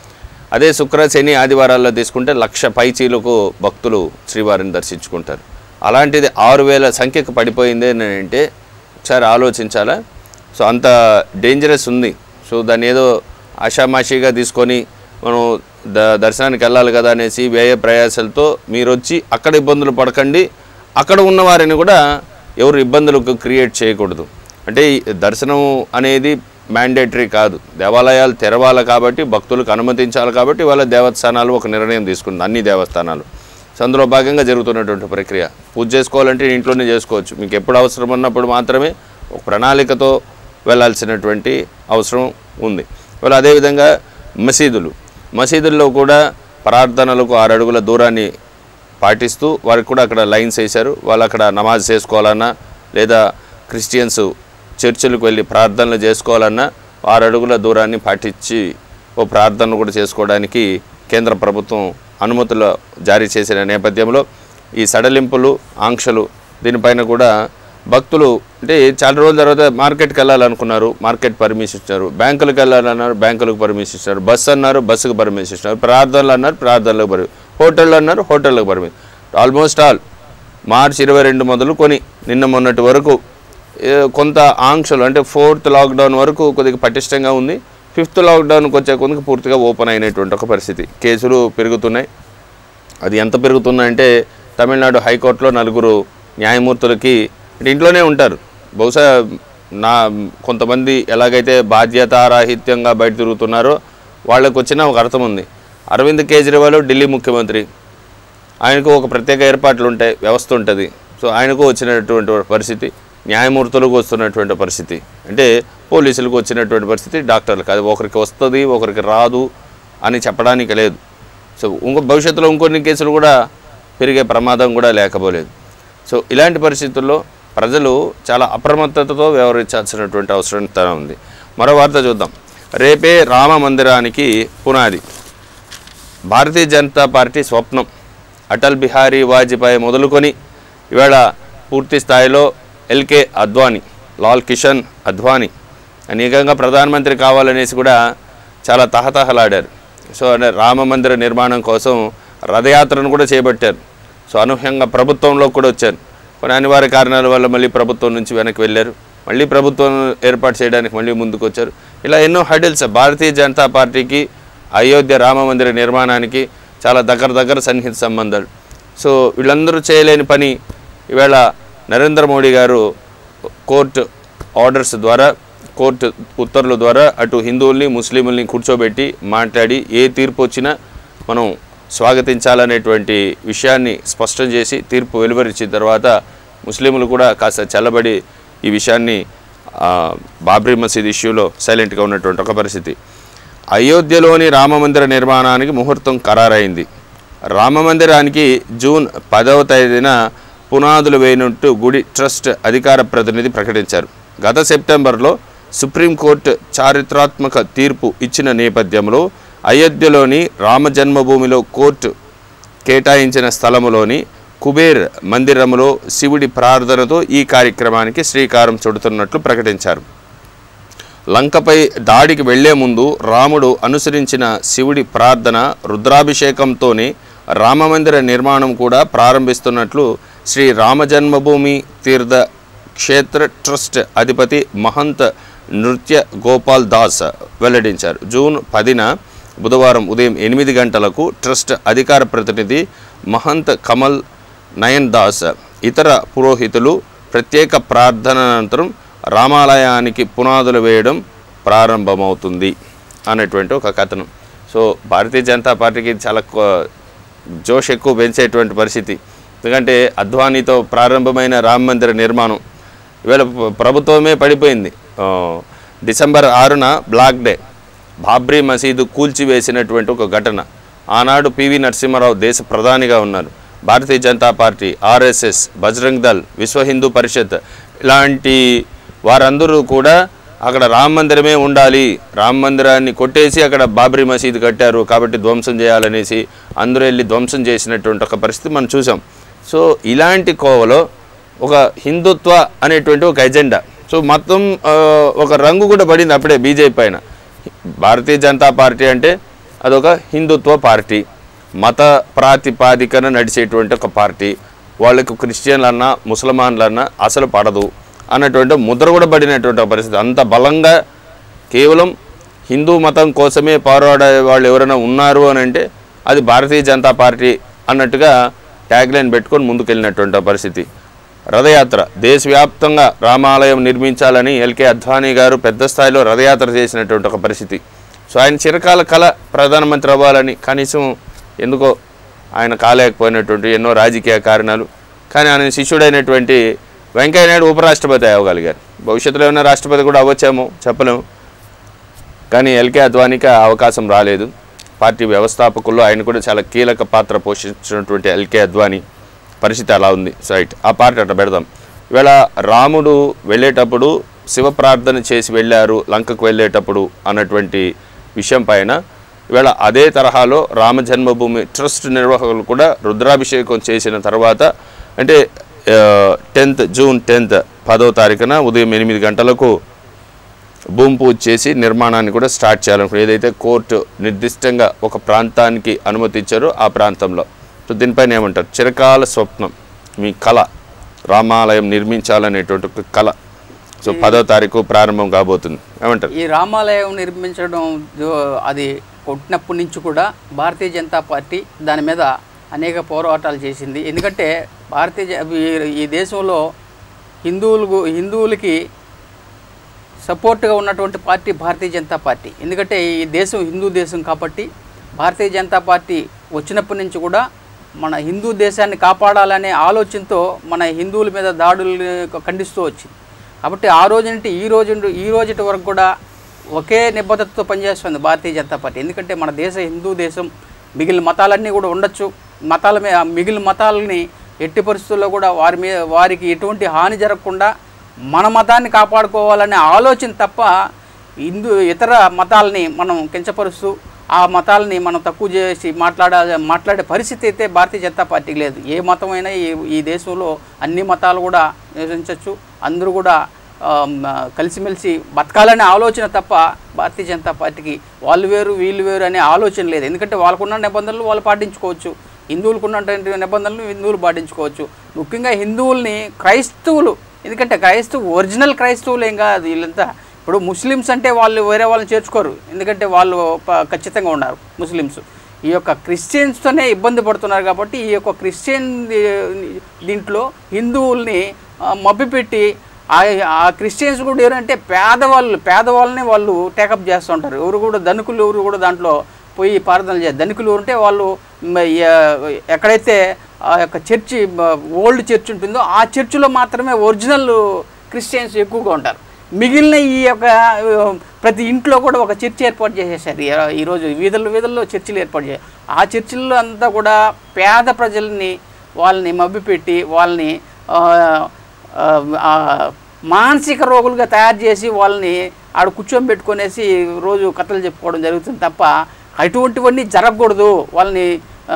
అదే శుక్ర శని ఆదివారాల్లో తీసుకుంటే లక్ష పైచీలకు భక్తులు శ్రీవారిని దర్శించుకుంటారు అలాంటిది ఆరు వేల సంఖ్యకు పడిపోయింది అని అంటే ఒకసారి ఆలోచించాలా సో అంత డేంజరస్ ఉంది సో దాన్ని ఏదో ఆషామాషిగా తీసుకొని మనం ద దర్శనానికి వెళ్ళాలి కదా అనేసి వ్యయ ప్రయాసాలతో మీరు వచ్చి అక్కడ ఇబ్బందులు పడకండి అక్కడ ఉన్న వారిని కూడా ఎవరు ఇబ్బందులకు క్రియేట్ చేయకూడదు అంటే ఈ దర్శనం అనేది మ్యాండేటరీ కాదు దేవాలయాలు తెరవాలి కాబట్టి భక్తులకు అనుమతించాలి కాబట్టి వాళ్ళ దేవస్థానాలు ఒక నిర్ణయం తీసుకుంది అన్ని దేవస్థానాలు సో అందులో భాగంగా జరుగుతున్నటువంటి ప్రక్రియ పూజ చేసుకోవాలంటే ఇంట్లోనే చేసుకోవచ్చు మీకు ఎప్పుడు అవసరం ఉన్నప్పుడు మాత్రమే ఒక ప్రణాళికతో వెళ్ళాల్సినటువంటి అవసరం ఉంది వాళ్ళు అదేవిధంగా మసీదులు మసీదుల్లో కూడా ప్రార్థనలకు ఆరు అడుగుల దూరాన్ని పాటిస్తూ వారికి కూడా అక్కడ లైన్స్ వేశారు వాళ్ళు అక్కడ నమాజ్ చేసుకోవాలన్నా లేదా క్రిస్టియన్స్ చర్చిలకు వెళ్ళి ప్రార్థనలు చేసుకోవాలన్నా ఆరు అడుగుల దూరాన్ని పాటించి ఓ ప్రార్థన కూడా చేసుకోవడానికి కేంద్ర ప్రభుత్వం అనుమతులు జారీ చేసిన నేపథ్యంలో ఈ సడలింపులు ఆంక్షలు దీనిపైన కూడా భక్తులు అంటే చాలా రోజుల తర్వాత మార్కెట్కి వెళ్ళాలనుకున్నారు మార్కెట్ పర్మిషన్ ఇచ్చారు బ్యాంకులకు వెళ్ళాలన్నారు బ్యాంకులకు పర్మిషన్ ఇచ్చారు బస్సు అన్నారు బస్సుకు పర్మిషన్ ఇచ్చారు ప్రార్థనలు అన్నారు ప్రార్థనలకు పర్మిషన్ హోటళ్ళు అన్నారు హోటళ్ళకు పర్మిషన్ ఆల్మోస్ట్ ఆల్ మార్చ్ ఇరవై రెండు మొదలు కొని నిన్న మొన్నటి వరకు ఏ, కొంత ఆంక్షలు అంటే ఫోర్త్ లాక్డౌన్ వరకు కొద్దిగా పటిష్టంగా ఉంది ఫిఫ్త్ లాక్డౌన్కి వచ్చే కొద్దిగా పూర్తిగా ఓపెన్ అయినటువంటి ఒక పరిస్థితి కేసులు పెరుగుతున్నాయి అది ఎంత పెరుగుతుందంటే తమిళనాడు హైకోర్టులో నలుగురు న్యాయమూర్తులకి అంటే ఇంట్లోనే ఉంటారు బహుశా నా కొంతమంది ఎలాగైతే బాధ్యతారాహిత్యంగా బయట తిరుగుతున్నారో వాళ్ళకు వచ్చిన ఒక అర్థం ఉంది అరవింద్ కేజ్రీవాల్ ఢిల్లీ ముఖ్యమంత్రి ఆయనకు ఒక ప్రత్యేక ఏర్పాట్లు ఉంటాయి వ్యవస్థ ఉంటుంది సో ఆయనకు వచ్చినటువంటి పరిస్థితి న్యాయమూర్తులకు వస్తున్నటువంటి పరిస్థితి అంటే పోలీసులకు వచ్చినటువంటి పరిస్థితి డాక్టర్లకు అది ఒకరికి వస్తుంది ఒకరికి రాదు అని చెప్పడానికి లేదు సో ఇంకో భవిష్యత్తులో ఇంకొన్ని కేసులు కూడా పెరిగే ప్రమాదం కూడా లేకపోలేదు సో ఇలాంటి పరిస్థితుల్లో ప్రజలు చాలా అప్రమత్తతతో వ్యవహరించాల్సినటువంటి అవసరం తన ఉంది మరో వార్త చూద్దాం రేపే రామ మందిరానికి పునాది భారతీయ జనతా పార్టీ స్వప్నం అటల్ బిహారీ వాజ్పేయి మొదలుకొని ఇవాళ పూర్తి స్థాయిలో ఎల్కే అద్వానీ లాల్ కిషన్ అద్వానీ అనేకంగా ప్రధానమంత్రి కావాలనేసి కూడా చాలా తహతహలాడారు సో అంటే రామ మందిర నిర్మాణం కోసం రథయాత్రను కూడా చేపట్టారు సో అనూహ్యంగా ప్రభుత్వంలో కూడా వచ్చారు కొన్ని అనివార్య కారణాల వల్ల మళ్ళీ ప్రభుత్వం నుంచి వెనక్కి వెళ్ళారు మళ్ళీ ప్రభుత్వం ఏర్పాటు చేయడానికి మళ్ళీ ముందుకు వచ్చారు ఇలా ఎన్నో హడిల్స్ భారతీయ జనతా పార్టీకి అయోధ్య రామ మందిర నిర్మాణానికి చాలా దగ్గర దగ్గర సన్నిహిత సంబంధాలు సో వీళ్ళందరూ చేయలేని పని ఈవేళ నరేంద్ర మోడీ గారు కోర్టు ఆర్డర్స్ ద్వారా కోర్టు ఉత్తర్వుల ద్వారా అటు హిందువుల్ని ముస్లింల్ని కూర్చోబెట్టి మాట్లాడి ఏ తీర్పు వచ్చినా మనం స్వాగతించాలనేటువంటి విషయాన్ని స్పష్టం చేసి తీర్పు వెలువరించిన తర్వాత ముస్లింలు కూడా కాస్త చల్లబడి ఈ విషయాన్ని ఆ, బాబ్రీ మసీద్ ఇష్యూలో సైలెంట్గా ఉన్నటువంటి ఒక పరిస్థితి అయోధ్యలోని రామమందిర నిర్మాణానికి ముహూర్తం ఖరారైంది రామమందిరానికి జూన్ పదవ తేదీన పునాదులు వేయనుంటూ గుడి ట్రస్ట్ అధికార ప్రతినిధి ప్రకటించారు గత సెప్టెంబర్లో సుప్రీంకోర్టు చారిత్రాత్మక తీర్పు ఇచ్చిన నేపథ్యంలో అయోధ్యలోని రామ జన్మభూమిలో కోర్టు కేటాయించిన స్థలములోని కుబేర్ మందిరములో శివుడి ప్రార్థనతో ఈ కార్యక్రమానికి శ్రీకారం చుడుతున్నట్లు ప్రకటించారు లంకపై దాడికి వెళ్లే ముందు రాముడు అనుసరించిన శివుడి ప్రార్థన రుద్రాభిషేకంతోనే రామమందిర నిర్మాణం కూడా ప్రారంభిస్తున్నట్లు శ్రీ రామజన్మభూమి తీర్థ క్షేత్ర ట్రస్ట్ అధిపతి మహంత్ నృత్య గోపాల్ దాస్ వెల్లడించారు జూన్ పదిన బుధవారం ఉదయం ఎనిమిది గంటలకు ట్రస్ట్ అధికార ప్రతినిధి మహంత్ కమల్ నయన్ దాస్ ఇతర పురోహితులు ప్రత్యేక ప్రార్థన అనంతరం రామాలయానికి పునాదులు వేయడం ప్రారంభమవుతుంది అనేటువంటి ఒక కథనం సో భారతీయ జనతా పార్టీకి చాలా కొ- జోష్ ఎక్కువ పెంచేటువంటి పరిస్థితి ఎందుకంటే అద్వానీతో ప్రారంభమైన రామ మందిర నిర్మాణం ఇవాళ ప్ర- ప్రభుత్వమే పడిపోయింది ఆ, డిసెంబర్ ఆరున బ్లాక్ డే బాబ్రీ మసీదు కూల్చివేసినటువంటి ఒక ఘటన ఆనాడు పివి నరసింహారావు దేశ ప్రధానిగా ఉన్నారు భారతీయ జనతా పార్టీ ఆర్ఎస్ఎస్ బజరంగ్ దళ్ విశ్వ హిందూ పరిషత్ ఇలాంటి వారందరూ కూడా అక్కడ రామ మందిరమే ఉండాలి రామ మందిరాన్ని కొట్టేసి అక్కడ బాబ్రీ మసీదు కట్టారు కాబట్టి ధ్వంసం చేయాలనేసి అందరూ వెళ్ళి ధ్వంసం చేసినటువంటి ఒక పరిస్థితి మనం చూసాం సో ఇలాంటి కోవలో ఒక హిందుత్వ అనేటువంటి ఒక ఎజెండా సో మొత్తం ఆ, ఒక రంగు కూడా పడింది అప్పుడే బీజేపీ పైన భారతీయ జనతా పార్టీ అంటే అదొక హిందుత్వ పార్టీ మత ప్రాతిపాదికన నడిచేటువంటి ఒక పార్టీ వాళ్ళకు క్రిస్టియన్లన్నా ముసల్మాన్లన్నా అసలు పడదు అన్నటువంటి ముద్ర కూడా పడినటువంటి ఒక పరిస్థితి అంత బలంగా కేవలం హిందూ మతం కోసమే పోరాడే వాళ్ళు ఎవరైనా ఉన్నారు అని అంటే అది భారతీయ జనతా పార్టీ అన్నట్టుగా ట్యాగ్లైన్ పెట్టుకొని ముందుకెళ్ళినటువంటి ఒక పరిస్థితి రథయాత్ర దేశవ్యాప్తంగా రామాలయం నిర్మించాలని ఎల్కే అద్వానీ గారు పెద్ద స్థాయిలో రథయాత్ర చేసినటువంటి ఒక పరిస్థితి సో ఆయన చిరకాల కళ ప్రధానమంత్రి అవ్వాలని కనీసం ఎందుకో ఆయన కాలేకపోయినటువంటి ఎన్నో రాజకీయ కారణాలు కానీ ఆయన శిష్యుడైనటువంటి వెంకయ్యనాయుడు ఉపరాష్ట్రపతి అవ్వగలిగారు భవిష్యత్తులో ఏమైనా రాష్ట్రపతి కూడా అవ్వచ్చేమో చెప్పలేము కానీ ఎల్కే అద్వానీకి ఆ అవకాశం రాలేదు పార్టీ వ్యవస్థాపకుల్లో ఆయన కూడా చాలా కీలక పాత్ర పోషించినటువంటి ఎల్కే అద్వానీ పరిస్థితి అలా ఉంది రైట్ ఆ పార్టీ అట్లా పెడదాం ఇవాళ రాముడు వెళ్ళేటప్పుడు శివ ప్రార్థన చేసి వెళ్ళారు లంకకు వెళ్ళేటప్పుడు అన్నటువంటి విషయం పైన ఇవాళ అదే తరహాలో రామ జన్మభూమి ట్రస్ట్ నిర్వాహకులు కూడా రుద్రాభిషేకం చేసిన తర్వాత అంటే టెన్త్ జూన్ టెన్త్ పదో తారీఖున ఉదయం ఎనిమిది గంటలకు భూమి పూజ చేసి నిర్మాణాన్ని కూడా స్టార్ట్ చేయాలనుకున్నారు ఏదైతే కోర్టు నిర్దిష్టంగా ఒక ప్రాంతానికి అనుమతి ఇచ్చారో ఆ ప్రాంతంలో సో దీనిపైన ఏమంటారు చిరకాల స్వప్నం మీ కళ రామాలయం నిర్మించాలనేటువంటి ఒక కళ సో పదో తారీఖు ప్రారంభం కాబోతుంది ఏమంటారు ఈ రామాలయం నిర్మించడం దో- అది కొట్టినప్పటి నుంచి కూడా భారతీయ జనతా పార్టీ దాని మీద అనేక పోరాటాలు చేసింది ఎందుకంటే భారతీయ జ- ఈ- ఈ దేశంలో హిందువులకు హిందువులకి సపోర్ట్గా ఉన్నటువంటి పార్టీ భారతీయ జనతా పార్టీ ఎందుకంటే ఈ దేశం హిందూ దేశం కాబట్టి భారతీయ జనతా పార్టీ వచ్చినప్పటి నుంచి కూడా మన హిందూ దేశాన్ని కాపాడాలనే ఆలోచనతో మన హిందువుల మీద దాడులు ఖండిస్తూ వచ్చింది కాబట్టి ఆ రోజు నుండి ఈ రోజు నుండి- ఈ రోజుటి వరకు కూడా ఒకే నిబద్ధతతో పనిచేస్తుంది భారతీయ జనతా పార్టీ ఎందుకంటే మన దేశ హిందూ దేశం మిగిలిన మతాలన్నీ కూడా ఉండొచ్చు మతాల మీద మిగిలిన మతాలని ఎట్టి పరిస్థితుల్లో కూడా వారి మీద వారికి ఎటువంటి హాని జరగకుండా మన మతాన్ని కాపాడుకోవాలనే ఆలోచన తప్ప హిందూ ఇతర మతాలని మనం కించపరుస్తూ ఆ మతాలని మనం తక్కువ చేసి మాట్లాడ మాట్లాడే పరిస్థితి అయితే భారతీయ జనతా పార్టీకి లేదు ఏ మతమైనా ఈ ఈ దేశంలో అన్ని మతాలు కూడా నివసించవచ్చు అందరూ కూడా ఆ, మ, కలిసిమెలిసి బతకాలనే ఆలోచన తప్ప భారతీయ జనతా పార్టీకి వాళ్ళు వేరు వీళ్ళు వేరు అనే ఆలోచన లేదు ఎందుకంటే వాళ్ళకున్న నిబంధనలు వాళ్ళు పాటించుకోవచ్చు హిందువులకు ఉన్నటువంటి నిబంధనలు హిందువులు పాటించుకోవచ్చు ముఖ్యంగా హిందువుల్ని క్రైస్తవులు ఎందుకంటే క్రైస్తవు ఒరిజినల్ క్రైస్తవులు ఏం కాదు వీళ్ళంతా ఇప్పుడు ముస్లిమ్స్ అంటే వాళ్ళు వేరే వాళ్ళని చేర్చుకోరు ఎందుకంటే వాళ్ళు ప- ఖచ్చితంగా ఉన్నారు ముస్లిమ్స్ ఈ యొక్క క్రిస్టియన్స్తోనే ఇబ్బంది పడుతున్నారు కాబట్టి ఈ యొక్క క్రిస్టియన్ దీ- దీంట్లో హిందువుల్ని ఆ, మభ్యపెట్టి ఆ ఆ క్రిస్టియన్స్ కూడా ఏంటంటే పేదవాళ్ళు పేదవాళ్ళని వాళ్ళు టేకప్ చేస్తుంటారు ఎవరు కూడా ధనికులు ఎవరు కూడా దాంట్లో పోయి ప్రార్థన చేయాలి ధనికులు ఉంటే వాళ్ళు మ- ఎ- ఎక్కడైతే ఆ యొక్క చర్చి ఓల్డ్ చర్చ్ ఉంటుందో ఆ చర్చిలో మాత్రమే ఒరిజినల్ క్రిస్టియన్స్ ఎక్కువగా ఉంటారు మిగిలిన ఈ యొక్క ఆ, ప్రతి ఇంట్లో కూడా ఒక చర్చి ఏర్పాటు చేసేసారు ఈ- ఈరోజు వీధుల్లో వీధుల్లో చర్చిలు ఏర్పాటు చేశారు ఆ చర్చిల్లో అంతా కూడా పేద ప్రజల్ని వాళ్ళని మభ్యపెట్టి వాళ్ళని ఆ, ఆ, ఆ, మానసిక రోగులుగా తయారు చేసి వాళ్ళని ఆడ కూర్చొని పెట్టుకునేసి రోజు కథలు చెప్పుకోవడం జరుగుతుంది తప్ప అటువంటివన్నీ జరగకూడదు వాళ్ళని ఆ,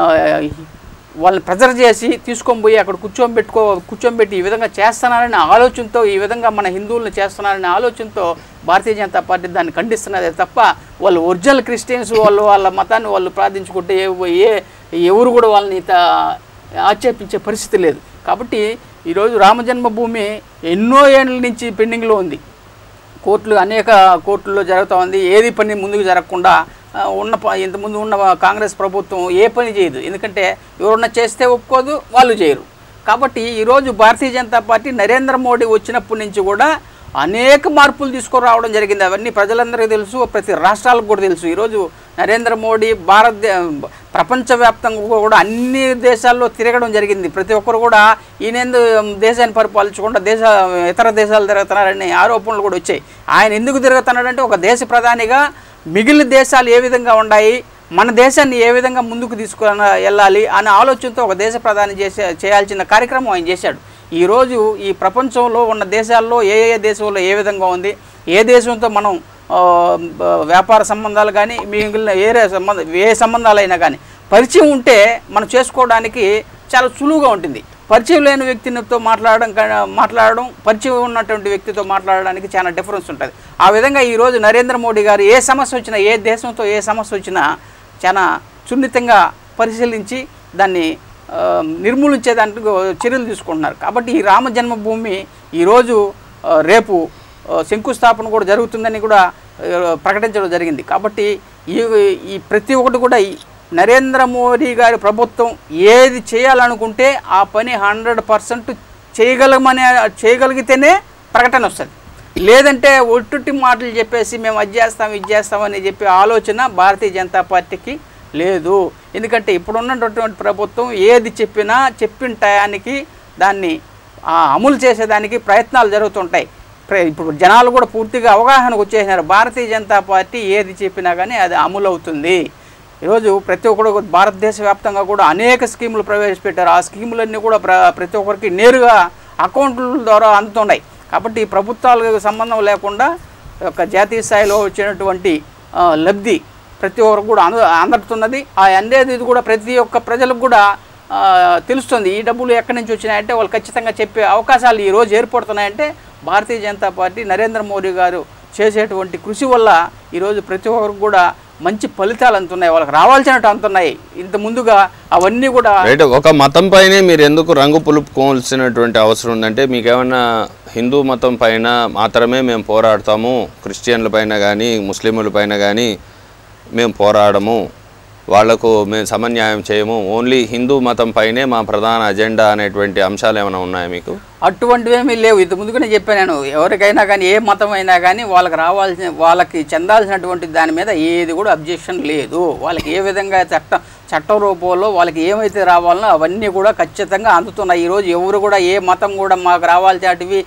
వాళ్ళని ప్రెజర్ చేసి తీసుకొని పోయి అక్కడ కూర్చొని పెట్టుకో కూర్చొని పెట్టి ఈ విధంగా చేస్తున్నారనే ఆలోచనతో ఈ విధంగా మన హిందువులను చేస్తున్నారనే ఆలోచనతో భారతీయ జనతా పార్టీ దాన్ని ఖండిస్తున్నదే తప్ప వాళ్ళు ఒరిజినల్ క్రిస్టియన్స్ వాళ్ళు వాళ్ళ మతాన్ని వాళ్ళు ప్రార్థించుకుంటే ఏ ఏ ఎవరు కూడా వాళ్ళని త- ఆక్షేపించే పరిస్థితి లేదు కాబట్టి ఈరోజు రామజన్మభూమి ఎన్నో ఏళ్ళ నుంచి పెండింగ్లో ఉంది కోర్టులు అనేక కోర్టుల్లో జరుగుతూ ఉంది ఏది పని ముందుకు జరగకుండా ఆ, ఉన్న ప- ఇంతకుముందు ఉన్న కాంగ్రెస్ ప్రభుత్వం ఏ పని చేయదు ఎందుకంటే ఎవరన్నా చేస్తే ఒప్పుకోదు వాళ్ళు చేయరు కాబట్టి ఈరోజు భారతీయ జనతా పార్టీ నరేంద్ర మోడీ వచ్చినప్పటి నుంచి కూడా అనేక మార్పులు తీసుకురావడం జరిగింది అవన్నీ ప్రజలందరికీ తెలుసు ప్రతి రాష్ట్రాలకు కూడా తెలుసు ఈరోజు నరేంద్ర మోడీ భారత ప్రపంచవ్యాప్తంగా కూడా అన్ని దేశాల్లో తిరగడం జరిగింది ప్రతి ఒక్కరు కూడా ఈయనేందు దేశాన్ని పరిపాలించకుండా దేశ ఇతర దేశాలు తిరుగుతున్నారనే ఆరోపణలు కూడా వచ్చాయి ఆయన ఎందుకు తిరుగుతున్నాడంటే ఒక దేశ ప్రధానిగా మిగిలిన దేశాలు ఏ విధంగా ఉన్నాయి మన దేశాన్ని ఏ విధంగా ముందుకు తీసుకుని వెళ్ళాలి అనే ఆలోచనతో ఒక దేశ ప్రధాని చేసే చేయాల్సిన కార్యక్రమం ఆయన చేశాడు ఈరోజు ఈ ప్రపంచంలో ఉన్న దేశాల్లో ఏ ఏ దేశంలో ఏ విధంగా ఉంది ఏ దేశంతో మనం ఆ, బ- వ్యాపార సంబంధాలు కానీ మిగిలిన ఏరే సంబంధ ఏ సంబంధాలైనా కానీ పరిచయం ఉంటే మనం చేసుకోవడానికి చాలా సులువుగా ఉంటుంది పరిచయం లేని వ్యక్తితో మాట్లాడడం కా- మాట్లాడడం పరిచయం ఉన్నటువంటి వ్యక్తితో మాట్లాడడానికి చాలా డిఫరెన్స్ ఉంటుంది ఆ విధంగా ఈరోజు నరేంద్ర మోడీ గారు ఏ సమస్య వచ్చినా ఏ దేశంతో ఏ సమస్య వచ్చినా చాలా సున్నితంగా పరిశీలించి దాన్ని ఆ, నిర్మూలించేదానికి చర్యలు తీసుకుంటున్నారు కాబట్టి ఈ రామ జన్మభూమి ఈరోజు ఆ, రేపు ఆ, శంకుస్థాపన కూడా జరుగుతుందని కూడా ఆ, ప్రకటించడం జరిగింది కాబట్టి ఈ ఈ ప్రతి ఒక్కటి కూడా ఈ నరేంద్ర మోడీ గారి ప్రభుత్వం ఏది చేయాలనుకుంటే ఆ పని హండ్రెడ్ పర్సెంట్ చేయగలమనే చేయగలిగితేనే ప్రకటన వస్తుంది లేదంటే ఒట్టుటి మాటలు చెప్పేసి మేము అది చేస్తాం ఇది చేస్తామని చెప్పే ఆలోచన భారతీయ జనతా పార్టీకి లేదు ఎందుకంటే ఇప్పుడు ఉన్నటువంటి ప్రభుత్వం ఏది చెప్పినా చెప్పిన టయానికి దాన్ని ఆ, అమలు చేసేదానికి ప్రయత్నాలు జరుగుతుంటాయి ప్ర- ఇప్పుడు జనాలు కూడా పూర్తిగా అవగాహనకు వచ్చేసినారు భారతీయ జనతా పార్టీ ఏది చెప్పినా కానీ అది అమలు అవుతుంది ఈరోజు ప్రతి ఒక్కరు కూడా భారతదేశ వ్యాప్తంగా కూడా అనేక స్కీములు ప్రవేశపెట్టారు ఆ స్కీములన్నీ కూడా ప్ర ప్రతి ఒక్కరికి నేరుగా అకౌంట్ల ద్వారా అందుతున్నాయి కాబట్టి ఈ ప్రభుత్వాలకు సంబంధం లేకుండా ఒక జాతీయ స్థాయిలో వచ్చినటువంటి ఆ, లబ్ధి ప్రతి ఒక్కరు కూడా అంద అందడుతున్నది ఆ అందేది ఇది కూడా ప్రతి ఒక్క ప్రజలకు కూడా ఆ, తెలుస్తుంది ఈ డబ్బులు ఎక్కడి నుంచి వచ్చినాయంటే వాళ్ళు ఖచ్చితంగా చెప్పే అవకాశాలు ఈ రోజు ఏర్పడుతున్నాయంటే భారతీయ జనతా పార్టీ నరేంద్ర మోడీ గారు చేసేటువంటి కృషి వల్ల ఈరోజు ప్రతి ఒక్కరికి కూడా మంచి ఫలితాలు అందుతున్నాయి వాళ్ళకి రావాల్సినట్టు అందుతున్నాయి ఇంత ముందుగా అవన్నీ కూడా రైట్ ఒక మతం పైనే మీరు ఎందుకు రంగు పులుపుకోవాల్సినటువంటి అవసరం ఉందంటే మీకు ఏమన్నా హిందూ మతం పైన మాత్రమే మేము పోరాడతాము క్రిస్టియన్ల పైన కానీ ముస్లింల పైన కానీ మేము పోరాడము వాళ్లకు మేము సమన్యాయం చేయము ఓన్లీ హిందూ మతం పైనే మా ప్రధాన అజెండా అనేటువంటి అంశాలు ఏమైనా ఉన్నాయా మీకు అటువంటివేమీ లేవు ఇంత ముందుగానే చెప్పాను నేను ఎవరికైనా కానీ ఏ మతం అయినా కానీ వాళ్ళకి రావాల్సిన వాళ్ళకి చెందాల్సినటువంటి దాని మీద ఏది కూడా అబ్జెక్షన్ లేదు వాళ్ళకి ఏ విధంగా చట్టం చట్టం రూపంలో వాళ్ళకి ఏమైతే రావాలనో అవన్నీ కూడా ఖచ్చితంగా అందుతున్నాయి ఈరోజు ఎవరు కూడా ఏ మతం కూడా మాకు రావాల్సినటివి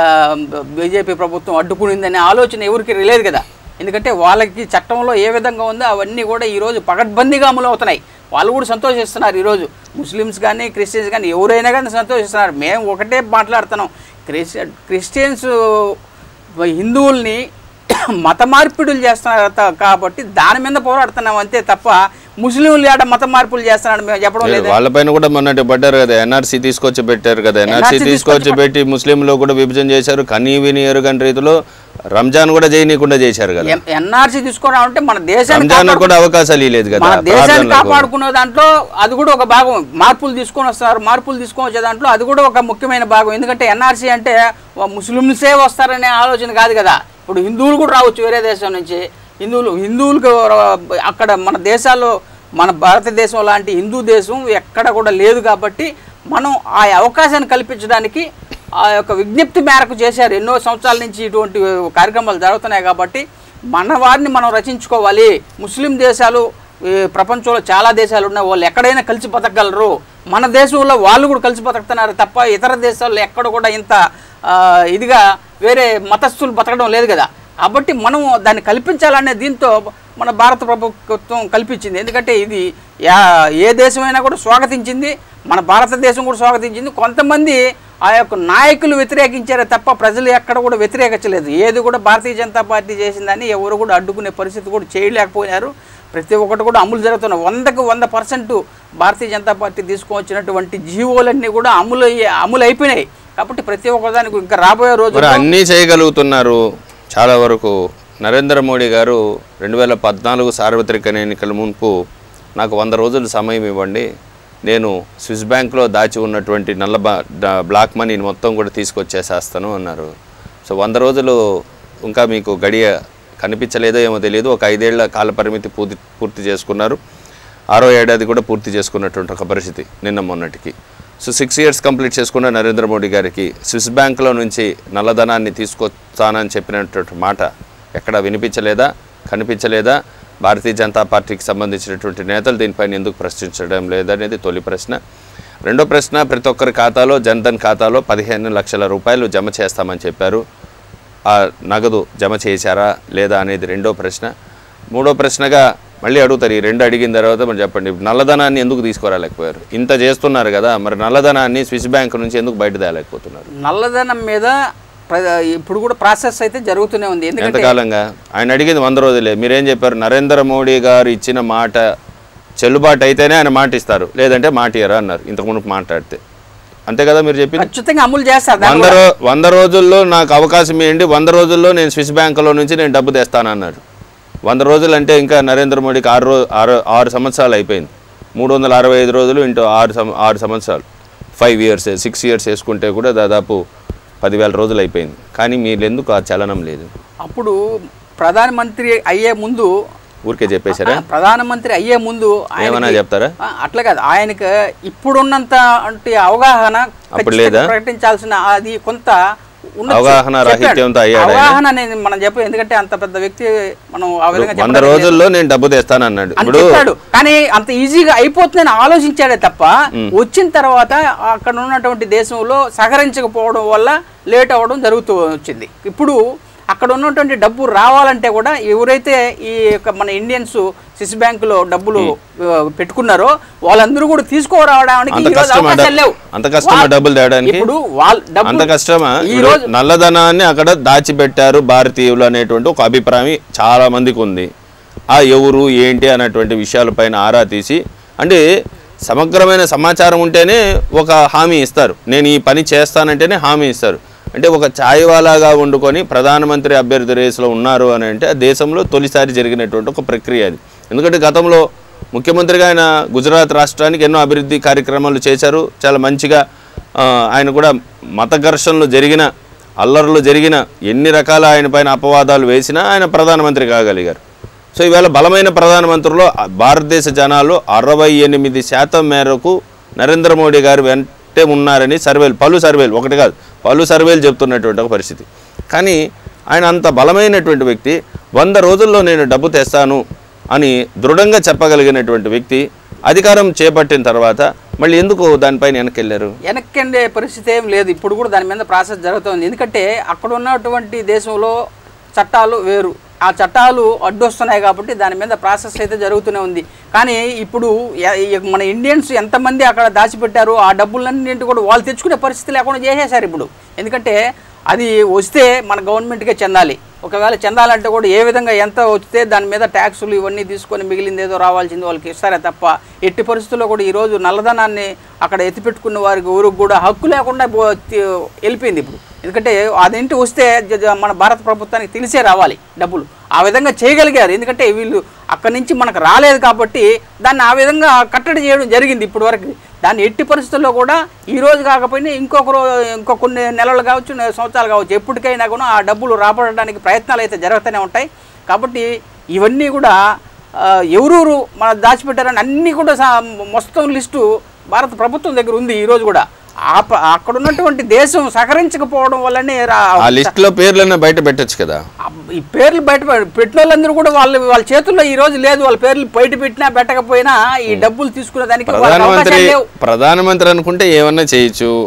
బీజేపీ ప్రభుత్వం అడ్డుకునిందనే ఆలోచన ఎవరికి లేదు కదా ఎందుకంటే వాళ్ళకి చట్టంలో ఏ విధంగా ఉందో అవన్నీ కూడా ఈరోజు పకడ్బందీగా అమలు అవుతున్నాయి వాళ్ళు కూడా సంతోషిస్తున్నారు ఈరోజు ముస్లిమ్స్ కానీ క్రిస్టియన్స్ కానీ ఎవరైనా కానీ సంతోషిస్తున్నారు మేము ఒకటే మాట్లాడుతున్నాం క్రిస్టియన్ క్రిస్టియన్స్ హిందువుల్ని మత మార్పిడులు చేస్తున్నారు త- కాబట్టి దాని మీద పోరాడుతున్నాం అంతే తప్ప ముస్లింలు ఏడ మత మార్పులు చేస్తున్నాడు మేము చెప్పడం లేదు వాళ్ళపైన కూడా మొన్నటి పడ్డారు కదా ఎన్ఆర్సీ తీసుకొచ్చి పెట్టారు కదా ఎన్ఆర్సీ NRC తీసుకొచ్చి పెట్టి ముస్లింలు కూడా విభజన చేశారు కనీ విని ఎరుగని రీతిలో రంజాన్ కూడా చేయనీయకుండా చేశారు కదా ఎన్ఆర్సీ తీసుకున్నాం అంటే మన దేశాన్ని రంజాన్ కూడా అవకాశాలు ఇవ్వలేదు కదా మన దేశాన్ని ప్రార్థనలకు. కాపాడుకునే దాంట్లో అది కూడా ఒక భాగం మార్పులు తీసుకొని వస్తున్నారు మార్పులు తీసుకొని వచ్చే దాంట్లో అది కూడా ఒక ముఖ్యమైన భాగం ఎందుకంటే ఎన్ఆర్సీ అంటే వా- ముస్లిమ్సే వస్తారనే ఆలోచన కాదు కదా ఇప్పుడు హిందువులు కూడా రావచ్చు వేరే దేశం నుంచి హిందువులు హిందువులకు ర- అక్కడ మన దేశాల్లో మన భారతదేశం లాంటి హిందూ దేశం ఎక్కడ కూడా లేదు కాబట్టి మనం ఆ అవకాశాన్ని కల్పించడానికి ఆ యొక్క విజ్ఞప్తి మేరకు చేశారు ఎన్నో సంవత్సరాల నుంచి ఇటువంటి కార్యక్రమాలు జరుగుతున్నాయి కాబట్టి మన వారిని మనం రచించుకోవాలి ముస్లిం దేశాలు ఈ ప్రపంచంలో చాలా దేశాలు ఉన్నాయి వాళ్ళు ఎక్కడైనా కలిసి బతకగలరు మన దేశంలో వాళ్ళు కూడా కలిసి బతుకుతున్నారు తప్ప ఇతర దేశాల్లో ఎక్కడ కూడా ఇంత ఆ, ఇదిగా వేరే మతస్థులు బతకడం లేదు కదా కాబట్టి మనం దాన్ని కల్పించాలనే దీంతో మన భారత ప్రభుత్వం కల్పించింది ఎందుకంటే ఇది యా ఏ దేశమైనా కూడా స్వాగతించింది మన భారతదేశం కూడా స్వాగతించింది కొంతమంది ఆ యొక్క నాయకులు వ్యతిరేకించారే తప్ప ప్రజలు ఎక్కడ కూడా వ్యతిరేకించలేదు ఏది కూడా భారతీయ జనతా పార్టీ చేసిందని ఎవరు కూడా అడ్డుకునే పరిస్థితి కూడా చేయలేకపోయినారు ప్రతి ఒక్కటి కూడా అమలు జరుగుతున్న వందకు వంద పర్సెంట్ భారతీయ జనతా పార్టీ తీసుకొచ్చినటువంటి జీవోలన్నీ కూడా అమలు అయ్యే- అమలు అయిపోయినాయి కాబట్టి ప్రతి ఒక్కదానికి ఇంకా రాబోయే రోజు మరి అన్నీ చేయగలుగుతున్నారు చాలా వరకు నరేంద్ర మోడీ గారు రెండు వేల పద్నాలుగు సార్వత్రిక ఎన్నికల మున్పు నాకు వంద రోజులు సమయం ఇవ్వండి నేను స్విస్ బ్యాంక్లో దాచి ఉన్నటువంటి నల్ల బా- డా- బ్లాక్ మనీని మొత్తం కూడా తీసుకొచ్చేసేస్తాను అన్నారు సో వంద రోజులు ఇంకా మీకు గడియ కనిపించలేదో ఏమో తెలియదు ఒక ఐదేళ్ల కాల పరిమితి పూర్తి పూర్తి చేసుకున్నారు ఆరో ఏడాది కూడా పూర్తి చేసుకున్నటువంటి ఒక పరిస్థితి నిన్న మొన్నటికి సో సిక్స్ ఇయర్స్ కంప్లీట్ చేసుకున్న నరేంద్ర మోడీ గారికి స్విస్ బ్యాంక్లో నుంచి నల్లధనాన్ని తీసుకొస్తానని చెప్పినటువంటి మాట ఎక్కడ వినిపించలేదా కనిపించలేదా భారతీయ జనతా పార్టీకి సంబంధించినటువంటి నేతలు దీనిపైన ఎందుకు ప్రశ్నించడం లేదనేది తొలి ప్రశ్న రెండో ప్రశ్న ప్రతి ఒక్కరి ఖాతాలో జన్ధన్ ఖాతాలో పదిహేను లక్షల రూపాయలు జమ చేస్తామని చెప్పారు ఆ నగదు జమ చేశారా లేదా అనేది రెండో ప్రశ్న మూడో ప్రశ్నగా మళ్ళీ అడుగుతారు ఈ రెండు అడిగిన తర్వాత మరి చెప్పండి నల్లధనాన్ని ఎందుకు తీసుకురాలేకపోయారు ఇంత చేస్తున్నారు కదా మరి నల్లధనాన్ని స్విస్ బ్యాంక్ నుంచి ఎందుకు బయట తేలేకపోతున్నారు నల్లధనం మీద ప్ర- ఇప్పుడు కూడా ప్రాసెస్ అయితే జరుగుతూనే ఉంది ఎందుకంటే ఎంతకాలంగా ఆయన అడిగింది వంద రోజులే మీరేం చెప్పారు నరేంద్ర మోడీ గారు ఇచ్చిన మాట చెల్లుబాటు అయితేనే ఆయన మాట ఇస్తారు లేదంటే మాట ఇయ్యరా అన్నారు ఇంతకుముందు మాట్లాడితే అంతే కదా మీరు చెప్పింది ఖచ్చితంగా అమలు చేస్తారు దాన్ని వంద రో వంద రోజుల్లో నాకు అవకాశం ఇవ్వండి వంద రోజుల్లో నేను స్విస్ బ్యాంకులో నుంచి నేను డబ్బు తెస్తానన్నాడు వంద రోజులు అంటే ఇంకా నరేంద్ర మోడీకి ఆరు రో ఆరు ఆరు సంవత్సరాలు అయిపోయింది మూడు వందల అరవై ఐదు రోజులు ఇంటూ ఆరు సం ఆరు సంవత్సరాలు ఫైవ్ ఇయర్స్ సిక్స్ ఇయర్స్ వేసుకుంటే కూడా దాదాపు పదివేల రోజులు అయిపోయింది కానీ మీరు ఎందుకు ఆ చలనం లేదు అప్పుడు ప్రధానమంత్రి అయ్యే ముందు ఊరికే చెప్పేశారా ఆ, ప్రధానమంత్రి అయ్యే ముందు ఆయనకి- ఏమన్నా చెప్తారా ఆ, అట్లా కాదు ఆయనకి ఇప్పుడున్నంత అంటే అవగాహన అప్పుడు ఖచ్చితంగా లేదా? ప్రకటించాల్సిన అది కొంత ఉండొచ్చు. అవగాహన చెప్పాడు. రాహిత్యంతో అయ్యాడు ఆయన? అవగాహన అనేది మనం చెప్ప ఎందుకంటే అంత పెద్ద వ్యక్తి మనం ఆ విధంగా వంద చెప్పడానికి లేదు. రోజుల్లో నేను డబ్బు తెస్తానన్నాడు అని ఇప్పుడు చెప్పాడు కానీ అంత ఈజీగా అయిపోతుందని ఆలోచించాడే తప్ప వచ్చిన తర్వాత అక్కడ ఉన్నటువంటి దేశంలో సహకరించకపోవడం వల్ల లేట్ అవ్వడం జరుగుతూ వచ్చింది ఇప్పుడు అక్కడ ఉన్నటువంటి డబ్బు రావాలంటే కూడా ఎవరైతే ఈ యొక్క మన ఇండియన్స్ స్విస్ బ్యాంకులో డబ్బులు ఆ, పెట్టుకున్నారో వాళ్ళందరూ కూడా తీసుకురావడానికి అంత ఈ రోజు కష్టమా అవకాశాలు లేవు అంత కష్టమా వాళ్ళ- డబ్బులు తేయడానికి? ఇప్పుడు వాళ్ళ అంత డబ్బు కష్టమా ఈ ఇప్పుడు రోజు నల్లధనాన్ని అక్కడ దాచిపెట్టారు భారతీయులు అనేటువంటి ఒక అభిప్రాయం చాలా మందికి ఉంది ఆ ఎవరు ఏంటి అనేటువంటి విషయాలపైన ఆరా తీసి అంటే సమగ్రమైన సమాచారం ఉంటేనే ఒక హామీ ఇస్తారు నేను ఈ పని చేస్తానంటేనే హామీ ఇస్తారు అంటే ఒక ఛాయ్వాలాగా వండుకొని ప్రధానమంత్రి అభ్యర్థి రేసులో ఉన్నారు అని అంటే ఆ దేశంలో తొలిసారి జరిగినటువంటి ఒక ప్రక్రియ అది ఎందుకంటే గతంలో ముఖ్యమంత్రిగా ఆయన గుజరాత్ రాష్ట్రానికి ఎన్నో అభివృద్ధి కార్యక్రమాలు చేశారు చాలా మంచిగా ఆ, ఆయన కూడా మత ఘర్షణలు జరిగిన అల్లర్లు జరిగిన ఎన్ని రకాల ఆయన పైన అపవాదాలు వేసినా ఆయన ప్రధానమంత్రి కాగలిగారు సో ఈవేళ బలమైన ప్రధానమంత్రిలో ఆ భారతదేశ జనాలు అరవై ఎనిమిది శాతం మేరకు నరేంద్ర మోడీ గారు వెంటే ఉన్నారని సర్వేలు పలు సర్వేలు ఒకటి కాదు పలు సర్వేలు చెప్తున్నటువంటి ఒక పరిస్థితి కానీ ఆయన అంత బలమైనటువంటి వ్యక్తి వంద రోజుల్లో నేను డబ్బు తెస్తాను అని దృఢంగా చెప్పగలిగినటువంటి వ్యక్తి అధికారం చేపట్టిన తర్వాత మళ్ళీ ఎందుకు దానిపైన వెనకెళ్ళారు వెనక్కండే పరిస్థితి ఏం లేదు ఇప్పుడు కూడా దాని మీద ప్రాసెస్ జరుగుతుంది ఎందుకంటే అక్కడ ఉన్నటువంటి దేశంలో చట్టాలు వేరు ఆ చట్టాలు అడ్డొస్తున్నాయి కాబట్టి దాని మీద ప్రాసెస్ అయితే జరుగుతూనే ఉంది కానీ ఇప్పుడు ఎ- ఎ- మన ఇండియన్స్ ఎంతమంది అక్కడ దాచిపెట్టారు ఆ డబ్బులన్నింటి కూడా వాళ్ళు తెచ్చుకునే పరిస్థితి లేకుండా చేసేశారు ఇప్పుడు ఎందుకంటే అది వస్తే మన గవర్నమెంట్కే చెందాలి ఒకవేళ చెందాలంటే కూడా ఏ విధంగా ఎంత వస్తే దాని మీద ట్యాక్సులు ఇవన్నీ తీసుకొని మిగిలింది ఏదో రావాల్సింది వాళ్ళకి ఇస్తారే తప్ప ఎట్టి పరిస్థితుల్లో కూడా ఈరోజు నల్లధనాన్ని అక్కడ ఎత్తిపెట్టుకున్న వారికి ఊరికి కూడా హక్కు లేకుండా పో- తి- వెళ్ళిపోయింది ఇప్పుడు ఎందుకంటే అదేంటి వస్తే జ- జ- మన భారత ప్రభుత్వానికి తెలిసే రావాలి డబ్బులు ఆ విధంగా చేయగలిగారు ఎందుకంటే వీళ్ళు అక్కడి నుంచి మనకు రాలేదు కాబట్టి దాన్ని ఆ విధంగా కట్టడి చేయడం జరిగింది ఇప్పటి వరకు దాన్ని ఎట్టి పరిస్థితుల్లో కూడా ఈ రోజు కాకపోయినా ఇంకొక రో ఇంకో కొన్ని నెలలు కావచ్చు నె- సంవత్సరాలు కావచ్చు ఎప్పటికైనా కూడా ఆ డబ్బులు రాబడడానికి ప్రయత్నాలు అయితే జరుగుతూనే ఉంటాయి కాబట్టి ఇవన్నీ కూడా ఆ, ఎవరెవరు మన దాచిపెట్టారని అన్నీ కూడా సా- మొత్తం లిస్టు భారత ప్రభుత్వం దగ్గర ఉంది ఈ రోజు కూడా ఆ ప- అక్కడ ఉన్నటువంటి దేశం సహకరించకపోవడం వల్లనే రా ఆ లిస్టులో పేర్లన్నా బయట పెట్టొచ్చు కదా అబ్బ- ఈ పేర్లు బయట పె- పెట్టిన వాళ్ళందరూ కూడా వాళ్ళ వాళ్ళ చేతుల్లో ఈ రోజు లేదు వాళ్ళ పేర్లు బయట పెట్టినా పెట్టకపోయినా ఈ డబ్బులు తీసుకునే దానికి వాళ్ళకి ప్రధానమంత్రి అవకాశాలు లేవు ప్రధానమంత్రి అనుకుంటే ఏమన్నా చేయొచ్చు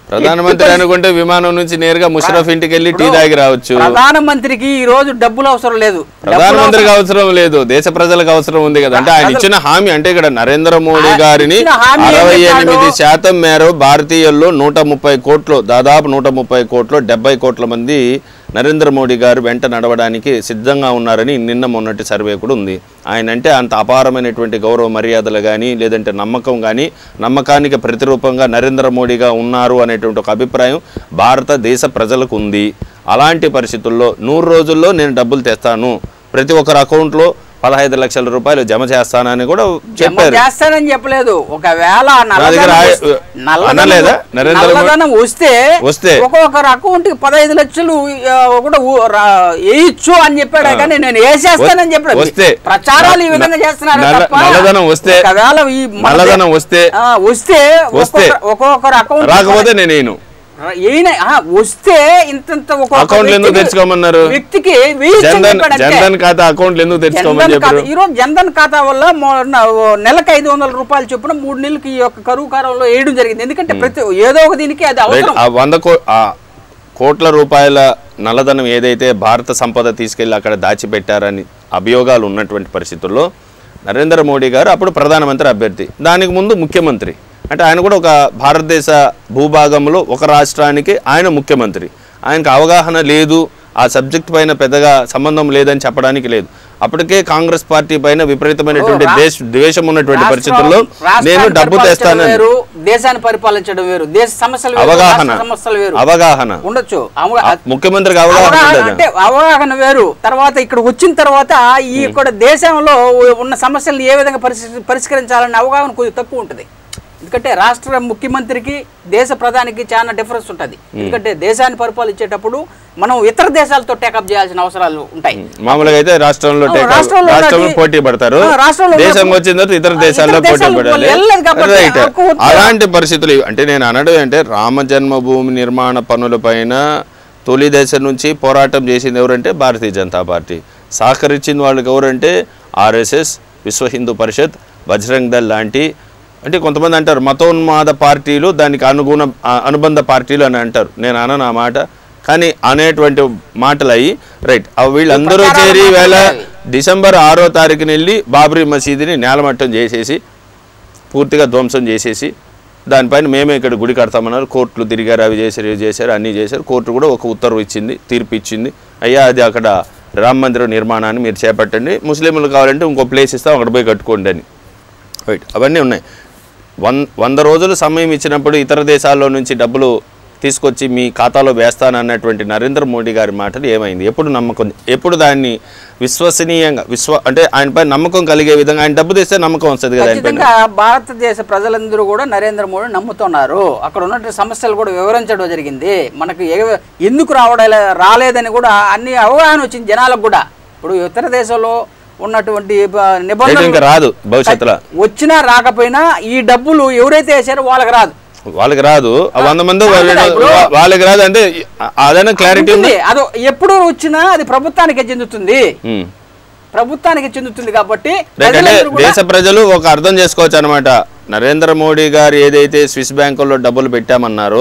ప్రధానమంత్రి అనుకుంటే విమానం నుంచి నేరుగా ముషరఫ్ ఇంటికి వెళ్ళి టీ తాగి రావచ్చు ప్రధానమంత్రికి ఈ రోజు డబ్బులు అవసరం లేదు ప్రధానమంత్రికి అవసరం లేదు దేశ ప్రజలకు అవసరం ఉంది కదా అంటే ఆయన ఇచ్చిన హామీ అంటే ఇక్కడ నరేంద్ర మోడీ ఆయన గారిని ఇచ్చిన హామీ ఏం అరవై చెప్పాడు? ఎనిమిది శాతం మేర భారతీయుల్లో నూట ముప్పై కోట్లు దాదాపు నూట ముప్పై కోట్లు డెబ్బై కోట్ల మంది నరేంద్ర మోడీ గారు వెంట నడవడానికి సిద్ధంగా ఉన్నారని నిన్న మొన్నటి సర్వే కూడా ఉంది ఆయన అంటే అంత అపారమైనటువంటి గౌరవ మర్యాదలు కానీ లేదంటే నమ్మకం కానీ నమ్మకానికి ప్రతిరూపంగా నరేంద్ర మోడీగా ఉన్నారు అనేటువంటి ఒక అభిప్రాయం భారతదేశ ప్రజలకు ఉంది అలాంటి పరిస్థితుల్లో నూరు రోజుల్లో నేను డబ్బులు తెస్తాను ప్రతి ఒక్కరి అకౌంట్లో పదహైదు లక్షల రూపాయలు జమ చేస్తానని కూడా జమ చెప్పారు చేస్తానని చెప్పలేదు ఒకవేళ నా దగ్గర నల్లధనం ఆయ- వస్- నల్లధనం- అనలేదా? నరేంద్ర మోడీ- నల్లధనం వస్తే వస్తే? ఒక్కొక్కరు అకౌంట్ కి పదహైదు లక్షలు ఆ, కూడా ఊ- రా- వేయచ్చు అని చెప్పాడు కానీ నేను వేసేస్తానని చెప్పాడు వస్తే? ప్రచారాలు ఈ న- విధంగా చేస్తున్నారు నల్ల- తప్ప నల్లధనం వస్తే? ఒకవేళ ఈ మన నల్లధనం వస్తే? ఆ, వస్తే వస్తే? ఒక్కొక్కరు- ఒక్కొక్కరు అకౌంట్ రాకపోతే నేను నేను ఏయిన ఆ, వస్తే ఇంతంత ఒక్కొక్క అకౌంట్లు ఎందుకు వ్యక్తికి- తెచ్చుకోమన్నారు? వ్యక్తికి వేయచ్చు అని జన్ధన్ చెప్పాడు అంతే. జన్ధన్ ఖాతా అకౌంట్లు ఎందుకు తెచ్చుకోమని జన్ధన్ ఖాతా చెప్పారు ఈ రోజు జన్ధన్ ఖాతా వల్ల మొన్న ఓ నెలకు ఐదు వందల రూపాయలు చొప్పున మూడు నెలలకి ఈ యొక్క కరువు కాలంలో వేయడం జరిగింది ఎందుకంటే ప్రతి ఏదో ఒక దీనికి అది రైట్ అవసరం ఆ వంద కో ఆ కోట్ల రూపాయల నల్లధనం ఏదైతే భారత సంపద తీసుకెళ్లి అక్కడ దాచిపెట్టారని అభియోగాలు ఉన్నటువంటి పరిస్థితుల్లో నరేంద్ర మోడీ గారు అప్పుడు ప్రధానమంత్రి అభ్యర్థి దానికి ముందు ముఖ్యమంత్రి అంటే ఆయన కూడా ఒక భారతదేశ భూభాగంలో ఒక రాష్ట్రానికి ఆయన ముఖ్యమంత్రి ఆయనకు అవగాహన లేదు ఆ సబ్జెక్ట్ పైన పెద్దగా సంబంధం లేదని చెప్పడానికి లేదు అప్పటికే కాంగ్రెస్ పార్టీ పైన విపరీతమైనటువంటి ఓ, రా- దేశ ద్వేషం ఉన్నటువంటి రాష్ట్రం- పరిస్థితుల్లో రాష్ట్రాన్ని నేను డబ్బు పరిపాలించడం తెస్తానని వేరు దేశాన్ని పరిపాలించడం వేరు దేశ సమస్యలు వేరు అవగాహన రాష్ట్ర సమస్యలు వేరు అవగాహన ఉండొచ్చు అవ- ఆ ముఖ్యమంత్రికి అవగాహన అవగాహన ఉండదా? అంటే అవగాహన వేరు తర్వాత ఇక్కడ వచ్చిన తర్వాత ఈ ఇక్కడ దేశంలో ఉన్న సమస్యలను ఏ విధంగా పరిష్క- పరిష్కరించాలనే అవగాహన కొద్దిగా తక్కువ ఉంటుంది ఎందుకంటే రాష్ట్ర ముఖ్యమంత్రికి దేశ ప్రధానికి చాలా డిఫరెన్స్ ఉంటుంది ఎందుకంటే దేశాన్ని పరిపాలించేటప్పుడు మనం ఇతర దేశాలతో టేకప్ చేయాల్సిన అవసరాలు ఉంటాయి మామూలుగా అయితే రాష్ట్రంలో ఆ, టేక్ రాష్ట్రంలో రాష్ట్రంలో ఉన్నది- పోటీ పడతారు ఆ, రాష్ట్రంలో దేశం ఉన్నప్పుడు- వచ్చిన తర్వాత ఇతర ఆ, దేశాల్లో ఇతర పోటీ దేశాలకు పడాలి వెళ్ళలేదు కాబట్టి రైట్ హక్కు ఉంది. అలాంటి పరిస్థితులు ఇవి. అంటే నేను అనడం అంటే రామ జన్మభూమి నిర్మాణ పనులపైన తొలి దశ నుంచి పోరాటం చేసింది ఎవరంటే భారతీయ జనతా పార్టీ సహకరించిన వాళ్ళకి ఎవరంటే ఆర్ఎస్ఎస్ విశ్వ హిందూ పరిషత్ బజరంగ్ దళ్ లాంటి అంటే కొంతమంది అంటారు మతోన్మాద పార్టీలు దానికి అనుగుణ ఆ, అనుబంధ పార్టీలు అని అంటారు నేను అనను ఆ మాట కానీ అనేటువంటి మాటలు అయ్యి రైట్ అవి వీళ్ళందరూ ప్రచారాల చేరి వేళ మాటలు అవి. డిసెంబర్ ఆరో తారీఖున వెళ్ళి బాబ్రీ మసీదుని నేలమట్టం చేసేసి పూర్తిగా ధ్వంసం చేసేసి దానిపైన మేమే ఇక్కడ గుడి కడతామన్నారు కోర్టులు తిరిగారు అవి చేశారు ఇవి చేశారు అన్నీ చేశారు కోర్టు కూడా ఒక ఉత్తర్వు ఇచ్చింది తీర్పు ఇచ్చింది అయ్యా అది అక్కడ రామ మందిరం నిర్మాణాన్ని మీరు చేపట్టండి ముస్లింలు కావాలంటే ఇంకో ప్లేస్ ఇస్తాం అక్కడ పోయి కట్టుకోండి అని రైట్ అవన్నీ ఉన్నాయి వన్ వంద రోజులు సమయం ఇచ్చినప్పుడు ఇతర దేశాల్లో నుంచి డబ్బులు తీసుకొచ్చి మీ ఖాతాలో వేస్తానన్నటువంటి నరేంద్ర మోడీ గారి మాటలు ఏమైంది ఎప్పుడు నమ్మకం ఎప్పుడు దాన్ని విశ్వసనీయంగా విశ్వ అంటే ఆయనపై నమ్మకం కలిగే విధంగా ఆయన డబ్బు తెస్తే నమ్మకం వస్తుంది కదా ఆయన పైన ఖచ్చితంగా భారతదేశ ప్రజలందరూ కూడా నరేంద్ర మోడీ నమ్ముతున్నారు అక్కడ ఉన్నటువంటి సమస్యలు కూడా వివరించడం జరిగింది మనకు ఏ- ఎందుకు రావడం రాలేదని కూడా అన్ని అవగాహన వచ్చింది జనాలకు కూడా ఇప్పుడు ఇతర దేశంలో ఉన్నటువంటి బ- అయితే ఇంకా నిబంధనలు రాదు భవిష్యత్తులో వచ్చినా రాకపోయినా ఈ డబ్బులు ఎవరైతే వేసారో వాళ్ళకి రాదు వాళ్ళకి రాదు ఆ వంద మంది రాదు వాళ్ళ- కదా ఇప్పుడు? వాళ్ళకి రాదు అంటే అదైనా క్లారిటీ ఉంది ఉంటుంది. అదో ఎప్పుడు వచ్చినా అది ప్రభుత్వానికే చెందుతుంది ఉమ్. ప్రభుత్వానికి చెందుతుంది కాబట్టి రైట్ అంటే ప్రజలందరూ కూడా దేశ ప్రజలు ఒక అర్థం చేసుకోవచ్చు అనమాట నరేంద్ర మోడీ గారు ఏదైతే స్విస్ బ్యాంకుల్లో డబ్బులు పెట్టామన్నారో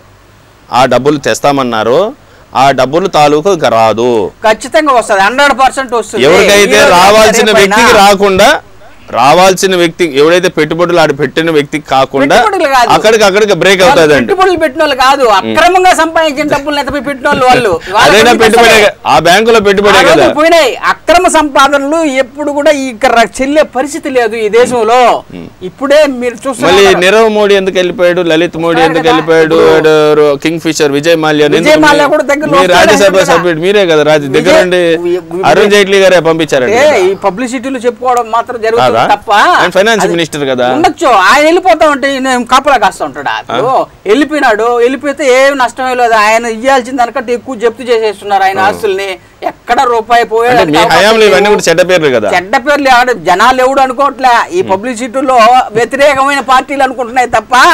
ఆ డబ్బులు తెస్తామన్నారో ఆ డబ్బులు తాలూకు ఇక రాదు ఖచ్చితంగా వస్తుంది హండ్రెడ్ పర్సెంట్ వస్తుంది ఎవరికైతే ఈ రోజు రావాల్సిన రేపైనా వ్యక్తికి రాకుండా రావాల్సిన వ్యక్తి ఎవడైతే పెట్టుబడులు ఆడ పెట్టిన వ్యక్తికి కాకుండా పెట్టుబడులు కాదు. అక్కడికి అక్కడికి బ్రేక్ వాళ్ళు అవుతుందండి పెట్టుబడులు పెట్టిన వాళ్ళు కాదు అక్రమంగా సంపాదించిన డబ్బులు ఎత్తపోయి పెట్టిన వాళ్ళు వాళ్ళు వాళ్ళ అదైనా పనికి పెట్టుబడే వస్తలే. ఆ బ్యాంకులో పెట్టుబడే ఆ కదా రోజులు పోయినాయి అక్రమ సంపాదనలు ఎప్పుడు కూడా ఇక్కడ చెల్లే పరిస్థితి లేదు ఈ దేశంలో ఇప్పుడే మీరు మళ్ళీ చూస్తున్నారు నీరవ్ మోడీ ఎందుకు వెళ్ళిపోయాడు లలిత్ మోడీ వస్తారు ఎందుకు కదా. వెళ్ళిపోయాడు వాడు కింగ్ ఫిషర్ విజయ్ మాల్యా విజయ్ మాల్యా కూడా దగ్గరలో మీ వస్తాడు రాజ్యసభ ఆయన కదా. సభ్యుడు మీరే కదా రాజు విజయ్- దగ్గరుండి వి- వి- అరుణ్ జైట్లీ గారే పంపించారండి అంటే ఈ పబ్లిసిటీలు చెప్పుకోవడం మాత్రం జరుగుతుంది కాదా? తప్ప ఆయన ఫైనాన్స్ అది మినిస్టర్ కదా ఉండొచ్చు ఆయన వెళ్ళిపోతా ఉంటే నేను కాపలా కాస్తా ఉంటాడా ఇప్పుడు వెళ్ళిపోయినాడు వెళ్ళిపోతే ఏం నష్టమే లేదు ఆయన ఇవ్వాల్సిన దానికంటే ఎక్కువ జప్తు చేసేస్తున్నారు ఆయన ఆస్తుల్ని ఎక్కడ రూపాయి అంటే పోయేదానికి మీ అవకాశం హయాంలో ఇవన్నీ లేవు. కూడా చెడ్డ పేర్లు కదా చెడ్డ పేర్లు ఆడ జనాలు ఎవడు అనుకోవట్లే ఈ పబ్లిసిటీలో వ్యతిరేకమైన పార్టీలు అనుకుంటున్నాయి తప్ప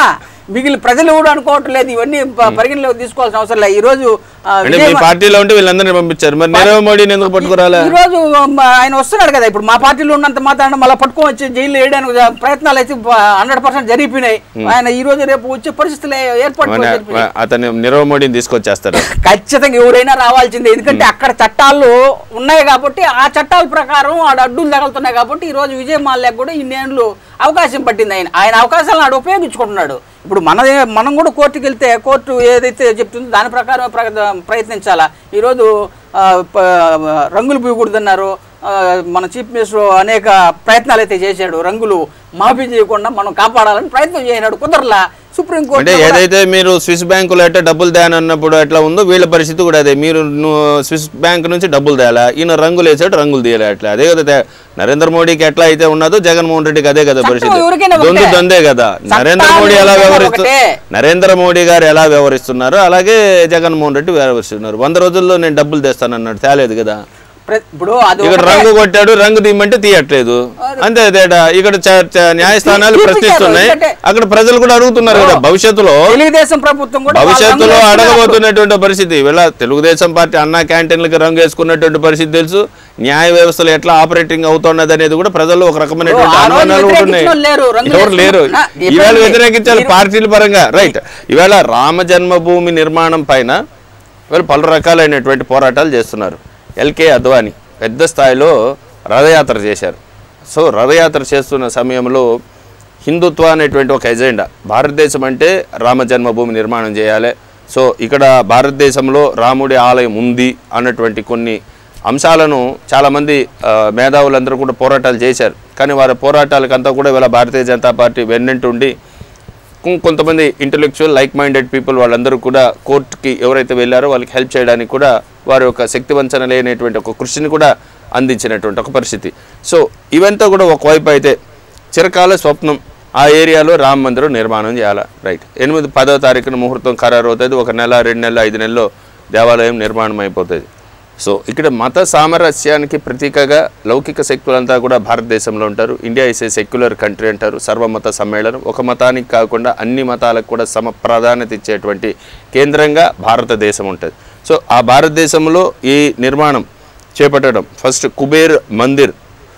మిగిలిన ప్రజలు కూడా అనుకోవటం లేదు ఇవన్నీ ప- పరిగణలోకి తీసుకోవాల్సిన అవసరం లేదు ఈ రోజు ఆ, అంటే మీ విజయ్ పార్టీలో ఉంటే వీళ్ళందరినీ పంపించారు మరి నీరవ్ మోడీని ఎందుకు పట్టుకురాలా ఈ రోజు మ- ఆయన వస్తున్నాడు కదా ఇప్పుడు మా పార్టీలో ఉన్నంత మాత్రాన మళ్ళీ పట్టుకొని వచ్చి జైలు వేయడానికి జ- ప్రయత్నాలు అయితే హండ్రెడ్ పర్సెంట్ జరిగిపోయినాయి ఆయన ఈ రోజు రేపు వచ్చే పరిస్థితులు ఏర్పాటు మన- జరిగిపోయినాయి. అతను నీరవ్ మోడీని తీసుకొచ్చేస్తారు ఖచ్చితంగా ఎవరైనా రావాల్సిందే ఎందుకంటే అక్కడ చట్టాలు ఉన్నాయి కాబట్టి ఆ చట్టాల ప్రకారం ఆడ అడ్డులు తగులుతున్నాయి కాబట్టి ఈ రోజు విజయ్ మాల్యాకు కూడా ఇన్నేళ్ళు అవకాశం పట్టింది ఆయన ఆయన అవకాశాలను ఆడ ఉపయోగించుకుంటున్నాడు ఇప్పుడు మన మనం కూడా కోర్టుకి వెళ్తే కోర్టు ఏదైతే చెప్తుందో దాని ప్రకారం ప్ర- ప్రయత్నించాలా ఈరోజు ఆ, ప- రంగులు పూయకూడదన్నారు ఆ, మన చీఫ్ మినిస్టర్ అనేక ప్రయత్నాలు అయితే చేశాడు రంగులు మాఫీ చేయకుండా మనం కాపాడాలని ప్రయత్నం చేసినాడు కుదరలా సుప్రీంకోర్టు అంటే ఏదైతే మీరు స్విస్ బ్యాంకులో అంటే డబ్బులు తేను అన్నప్పుడు ఎట్లా ఉందో వీళ్ళ పరిస్థితి కూడా అదే మీరు ను- స్విస్ బ్యాంక్ నుంచి డబ్బులు తేలా ఈయన రంగులు వేసాడు రంగులు తీయలే అట్లా అదే కదా తే- నరేంద్ర మోడీకి ఎట్లా అయితే ఉన్నదో జగన్మోహన్ రెడ్డికి అదే కదా చట్టం పరిస్థితి ఎవరికైనా ఒకటే. దొందు దొందే కదా నరేంద్ర మోడీ ఎలా ఎవరికైనా వ్యవహరిస్తు ఒకటే. నరేంద్ర మోడీ గారు ఎలా వ్యవహరిస్తున్నారో అలాగే జగన్మోహన్ రెడ్డి వ్యవహరిస్తున్నారు వంద రోజుల్లో నేను డబ్బులు తెస్తానన్నాడు తేలేదు కదా ప్ర- ఇప్పుడు అది ఇక్కడ ఒకటే. రంగు కొట్టాడు రంగు తీయమంటే తీయట్లేదు అంతే తేడా ఇక్కడ చ- చ- న్యాయస్థానాలు తీపిచ్చారు. ప్రశ్నిస్తున్నాయి ఎందుకంటే- అక్కడ ప్రజలు కూడా అడుగుతున్నారు కదా భవిష్యత్తులో తెలుగుదేశం ప్రభుత్వం కూడా వాళ్ళ భవిష్యత్తులో రంగులు వేసుకున్నారు. అడగబోతున్నటువంటి పరిస్థితి వీళ్ళ తెలుగుదేశం పార్టీ అన్నా క్యాంటీన్లకు రంగు వేసుకున్నటువంటి పరిస్థితి తెలుసు న్యాయ వ్యవస్థలు ఎట్లా ఆపరేటింగ్ అవుతున్నది అనేది కూడా ప్రజల్లో ఒక రకమైనటువంటి ఓ, ఆ రోజు అనుమానాలు కూడా ఉన్నాయి వ్యతిరేకించిన వాళ్ళు లేరు, రంగులు ఎవరు లేరు వేసుకున్న- నా, ఈవేళ ఎప్పుడు వ్యతిరేకించాలి మీరు- పార్టీల పరంగా రైట్ ఈవేళ రామ జన్మభూమి నిర్మాణం పైన వీళ్ళు పలు రకాలైనటువంటి పోరాటాలు చేస్తున్నారు ఎల్కే అద్వాని పెద్ద స్థాయిలో రథయాత్ర చేశారు సో రథయాత్ర చేస్తున్న సమయంలో హిందుత్వ అనేటువంటి ఒక ఎజెండా భారతదేశం అంటే రామ జన్మభూమి నిర్మాణం చేయాలి సో ఇక్కడ భారతదేశంలో రాముడి ఆలయం ఉంది అన్నటువంటి కొన్ని అంశాలను చాలామంది ఆ, మేధావులందరూ కూడా పోరాటాలు చేశారు కానీ వారి పోరాటాలకంతా కూడా ఇవాళ భారతీయ జనతా పార్టీ వెన్నంటుండి కొం- కొంతమంది ఇంటలెక్చువల్ లైక్ మైండెడ్ పీపుల్ వాళ్ళందరూ కూడా కోర్టుకి ఎవరైతే వెళ్ళారో వాళ్ళకి హెల్ప్ చేయడానికి కూడా వారి యొక్క శక్తివంచన లేనటువంటి ఒక కృషిని కూడా అందించినటువంటి ఒక పరిస్థితి సో ఇవంతా కూడా ఒకవైపు అయితే చిరకాల స్వప్నం ఆ ఏరియాలో రామ మందిరం నిర్మాణం చేయాలి రైట్ ఎనిమిది పదో తారీఖున ముహూర్తం ఖరారు అవుతుంది ఒక నెల రెండు నెలలు ఐదు నెలల్లో దేవాలయం నిర్మాణం అయిపోతుంది సో ఇక్కడ మత సామరస్యానికి ప్రతీకగా లౌకిక శక్తులంతా కూడా భారతదేశంలో ఉంటారు India is a secular country అంటారు సర్వమత సమ్మేళనం ఒక మతానికి కాకుండా అన్ని మతాలకు కూడా సమ ప్రాధాన్యత ఇచ్చేటువంటి కేంద్రంగా భారతదేశం ఉంటుంది సో ఆ భారతదేశంలో ఈ నిర్మాణం చేపట్టడం ఫస్ట్ కుబేర్ మందిర్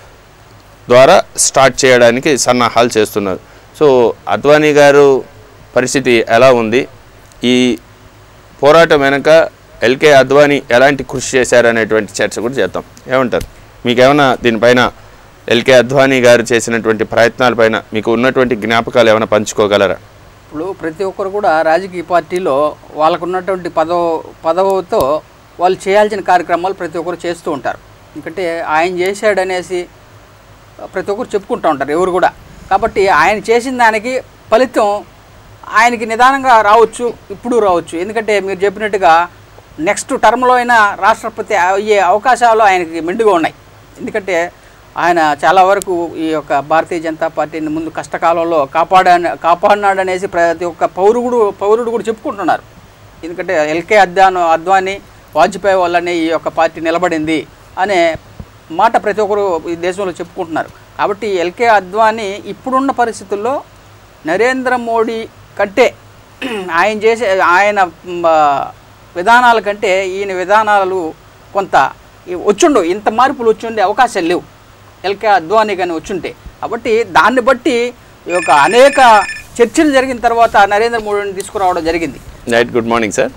ద్వారా స్టార్ట్ చేయడానికి సన్నాహాలు చేస్తున్నారు సో అద్వానీ గారు పరిస్థితి ఎలా ఉంది ఈ పోరాటం వెనక ఎల్కే అద్వానీ ఎలాంటి కృషి చేశారనేటువంటి చర్చ కూడా చేద్దాం ఏమంటారు మీకు ఏమైనా దీనిపైన ఎల్కే అద్వానీ గారు చేసినటువంటి ప్రయత్నాలపైన మీకు ఉన్నటువంటి జ్ఞాపకాలు ఏమైనా పంచుకోగలరా ఇప్పుడు ప్రతి ఒక్కరు కూడా రాజకీయ పార్టీలో వాళ్ళకు ఉన్నటువంటి పదవ పదవితో వాళ్ళు చేయాల్సిన కార్యక్రమాలు ప్రతి ఒక్కరు చేస్తూ ఉంటారు ఎందుకంటే ఆయన చేశాడనేసి ప్రతి ఒక్కరు చెప్పుకుంటూ ఉంటారు ఎవరు కూడా కాబట్టి ఆయన చేసిన దానికి ఫలితం ఆయనకి నిదానంగా రావచ్చు ఇప్పుడు రావచ్చు ఎందుకంటే మీరు చెప్పినట్టుగా నెక్స్ట్ టర్మ్లో అయినా రాష్ట్రపతి అయ్యే అవకాశాలు ఆయనకి మెండుగా ఉన్నాయి ఎందుకంటే ఆయన చాలా వరకు ఈ యొక్క భారతీయ జనతా పార్టీని ముందు కష్టకాలంలో కాపాడా కాపాడినాడనేసి ప్రతి ఒక్క పౌరుడు పౌరుడు కూడా చెప్పుకుంటున్నారు ఎందుకంటే ఎల్కే అద్వాను అద్వానీ వాజ్పేయి వల్లనే ఈ యొక్క పార్టీ నిలబడింది అనే మాట ప్రతి ఒక్కరు ఈ దేశంలో చెప్పుకుంటున్నారు కాబట్టి ఎల్కే అద్వానీ ఇప్పుడున్న పరిస్థితుల్లో నరేంద్ర మోడీ కంటే ఆయన చేసే ఆయన మ, విధానాల కంటే ఈయన విధానాలు కొంత ఈ వచ్చుండు ఇంత మార్పులు వచ్చుండే అవకాశాలు లేవు ఎల్కే అద్వానీ కానీ వచ్చుంటే కాబట్టి దాన్ని బట్టి ఈ యొక్క అనేక చర్చలు జరిగిన తర్వాత నరేంద్ర మోడీని తీసుకురావడం జరిగింది right good morning sir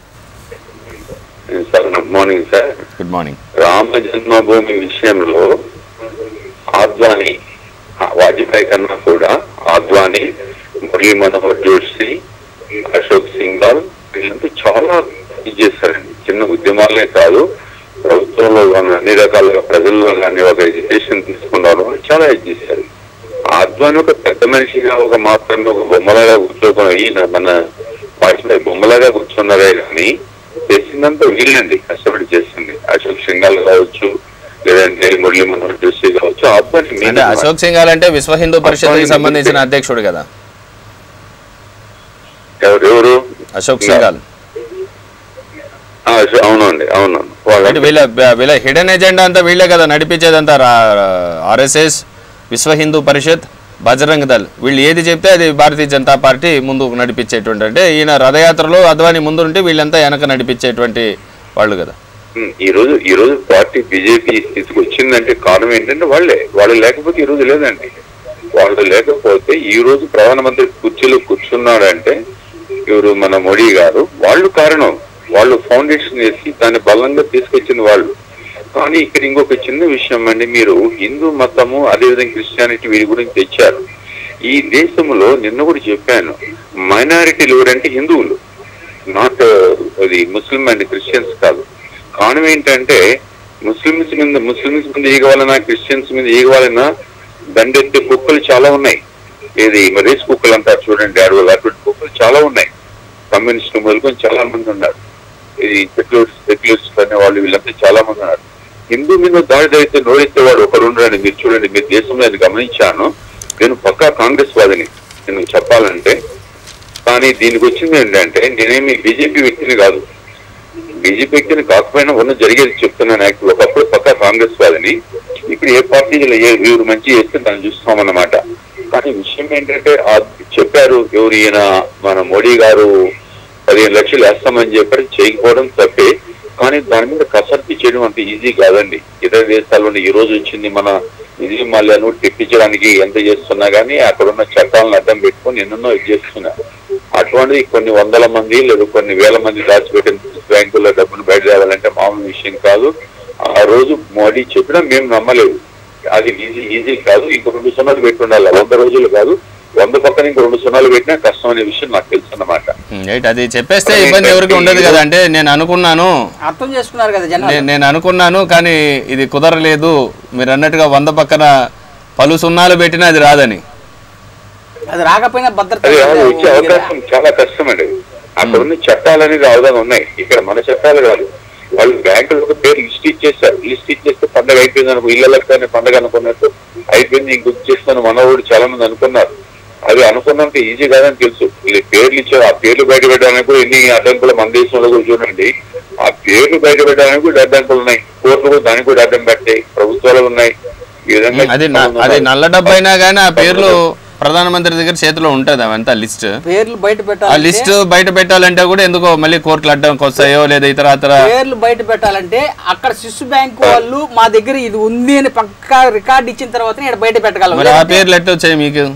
sir good morning sir good morning Rama Janmabhoomi విషయంలో ఆద్వాని ఆ వాజ్పేయి కన్నా కూడా ఆద్వాని మురళీ మనోహర్ జోషి అశోక్ సింఘాల్ వీళ్ళంతా చాలా ఇది చేస్తారండి చిన్న ఉద్యమాలే కాదు ప్రభుత్వంలో కానీ అన్ని రకాలుగా ప్రజల్లో కానీ ఒక ఎడ్యుకేషన్ తీసుకున్నారు చాలా ఇది చేశారు ఆద్వాని ఒక పెద్ద మనిషిగా ఒక మాత్రమే ఒక బొమ్మలాగా కూర్చోకుండా ఈయన మన వాజ్పేయి బొమ్మలాగా కూర్చున్నారే కానీ చేసిందంతా వీళ్ళండి కష్టపడి చేసింది అశోక్ సింఘాల్ కావచ్చు లేదంటే మురళీ మనోహర్ జోషి కావచ్చు ఆద్వాని అంటే మెయిన్ అశోక్ సింఘాల్ అంటే విశ్వ హిందూ పరిషత్కి సంబంధించిన అధ్యక్షుడు కదా ఎవరు ఎవరు అశోక్ సింఘాల్ ఆ, అశో- అవునండి అవునవును అంటే వాళ్ళ వీళ్ళ వీళ్ళ హిడెన్ ఎజెండా అంతా వీళ్ళే కదా నడిపించేదంతా ఆర్ఎస్ఎస్ విశ్వ హిందూ పరిషత్ బజరంగ్ దళ్ వీళ్ళు ఏది చెప్తే అది భారతీయ జనతా పార్టీ ముందుకు నడిపించేటువంటి అంటే ఈయన రథయాత్రలో అద్వాని ముందు ఉంటే వీళ్ళంతా వెనక నడిపించేటువంటి వాళ్ళు కదా ఉమ్, ఈ రోజు ఈ రోజు పార్టీ బీజేపీ స్థితికి వచ్చిందంటే కారణం ఏంటంటే వాళ్ళే వాళ్ళు లేకపోతే ఈ రోజు లేదండి వాళ్ళు లేకపోతే ఈ రోజు ప్రధానమంత్రి కుర్చీలో కూర్చున్నాడంటే ఎవరు మన మోడీ గారు వాళ్ళు కారణం వాళ్ళు ఫౌండేషన్ వేసి దాన్ని బలంగా తీసుకొచ్చింది వాళ్ళు కానీ ఇక్కడ ఇంకొక చిన్న విషయం అండి మీరు హిందూ మతము అదేవిధంగా క్రిస్టియానిటీ వీరి గురించి తెచ్చారు ఈ దేశంలో నిన్న కూడా చెప్పాను మైనారిటీలు ఎవరంటే హిందువులు నాట్ అది ముస్లిం అండ్ క్రిస్టియన్స్ కాదు కారణం ఏంటంటే ముస్లిమ్స్ మీద ముస్లిమ్స్ మీద ఈగవాలన్నా క్రిస్టియన్స్ మీద ఈగవాలన్నా దండెత్తే కుక్కలు చాలా ఉన్నాయి ఇది రేస్ కుక్కలు అంటారు చూడండి అడవులు అటువంటి కుక్కలు చాలా ఉన్నాయి కమ్యూనిస్ట్ మొదలుకొని చాలా మంది ఉన్నారు ఇది సెక్యులర్స్ సెక్యులర్స్ అనే వాళ్ళు వీళ్ళంతా చాలా మంది ఉన్నారు హిందూ మీద దాడి జరిగితే నోరెత్తేవాడు ఒకరు ఉండరండి మీరు చూడండి మీరు దేశంలో నేను గమనించాను నేను పక్కా కాంగ్రెస్ వాదిని నేను చెప్పాలంటే కానీ దీనికి వచ్చింది ఏంటంటే నేనేమి బీజేపీ వ్యక్తిని కాదు బీజేపీ వ్యక్తిని కాకపోయినా ఉన్న జరిగేది చెప్తున్నాను యాక్చువల్ ఒకప్పుడు పక్కా కాంగ్రెస్ వాదిని ఇప్పుడు ఏ పార్టీలో ఏ ఎవరు మంచి చేస్తే దాన్ని చూస్తామన్నమాట కానీ విషయం ఏంటంటే ఆ చెప్పారు ఎవరు ఈయన మన మోడీ గారు పదిహేను లక్షలు వేస్తామని చెప్పి చేయకపోవడం తప్పే కానీ దాని మీద కసరత్తు చేయడం అంత ఈజీ కాదండి ఇతర దేశాల్లో ఈ రోజు వచ్చింది మన నిధి మల్యాను తెప్పించడానికి ఎంత చేస్తున్నా కానీ అక్కడ ఉన్న చట్టాలను అడ్డం పెట్టుకొని ఎన్నెన్నో ఇది చేస్తున్నారు అటువంటిది కొన్ని వందల మంది లేదా కొన్ని వేల మంది దాచిపెట్టిన బ్యాంకుల్లో డబ్బులు బయట తేవాలంటే మామూలు విషయం కాదు ఆ రోజు మోడీ చెప్పినా మేము నమ్మలేదు అది ఈజీ ఈజీ కాదు ఇంకో రెండు సున్నాలు పెట్టి ఉండాలి వంద రోజులు కాదు వంద పక్కన ఇంకో రెండు సున్నాలు పెట్టినా కష్టం అనే విషయం నాకు తెలుసు అన్నమాట రైట్ అది చెప్పేస్తే ఇబ్బంది ఎవరికి ఉండదు కదా అంటే నేను అనుకున్నాను అర్థం చేసుకున్నారు కదా జనాలు నే- నేను అనుకున్నాను కానీ ఇది కుదరలేదు మీరు అన్నట్టుగా వంద పక్కన పలు సున్నాలు పెట్టినా అది రాదని అది రాకపోయినా భద్రత అది లేదు. వచ్చే అవకాశం చాలా కష్టం అండి అక్కడ ఉన్న చట్టాలు అనేది అవగాహన ఉన్నాయి ఇక్కడ మన చట్టాలు కాదు వాళ్ళు బ్యాంకులకు పేరు లిస్ట్ ఇచ్చేస్తారు లిస్ట్ ఇచ్చేస్తే పండగ అయిపోయింది అనుకో ఇళ్ళకి కానీ పండగ అనుకున్నట్టు అయిపోయింది ఇంకొక చేస్తాను మనవాడు చాలా మంది అనుకున్నారు అది అనుకున్నంత ఈజీ కాదని తెలుసు వీళ్ళు పేర్లు ఇచ్చారు ఆ పేర్లు బయట పెట్టడానికి కూడా ఎన్ని అడ్డంకులు మన దేశంలో కూడా చూడండి ఆ పేర్లు బయట పెట్టడానికి కూడా అడ్డంకులు ఉన్నాయి కోర్టులు కూడా దానికి కూడా అడ్డం పెట్టాయి ప్రభుత్వాలు ఉన్నాయి ఈ విధంగా అది న- అది నల్ల డబ్బు అయినా కానీ ఆ పేర్లు ప్రధానమంత్రి దగ్గర చేతిలో ఉంటుంది అవంతా లిస్ట్ పేర్లు బయట ఆ పెట్టాలి లిస్ట్ బయట పెట్టాలంటే కూడా ఎందుకో మళ్ళీ కోర్టులు అడ్డంకి వస్తాయో లేదా ఇతర ఇతర పేర్లు బయట పెట్టాలంటే అక్కడ శిశు బ్యాంక్ వాళ్ళు మా దగ్గర ఇది ఉంది అని పక్కా రికార్డు ఇచ్చిన తర్వాత ఇక్కడ బయట పెట్టగలం మరి ఆ పేర్లు ఎట్ట వచ్చాయి మీకు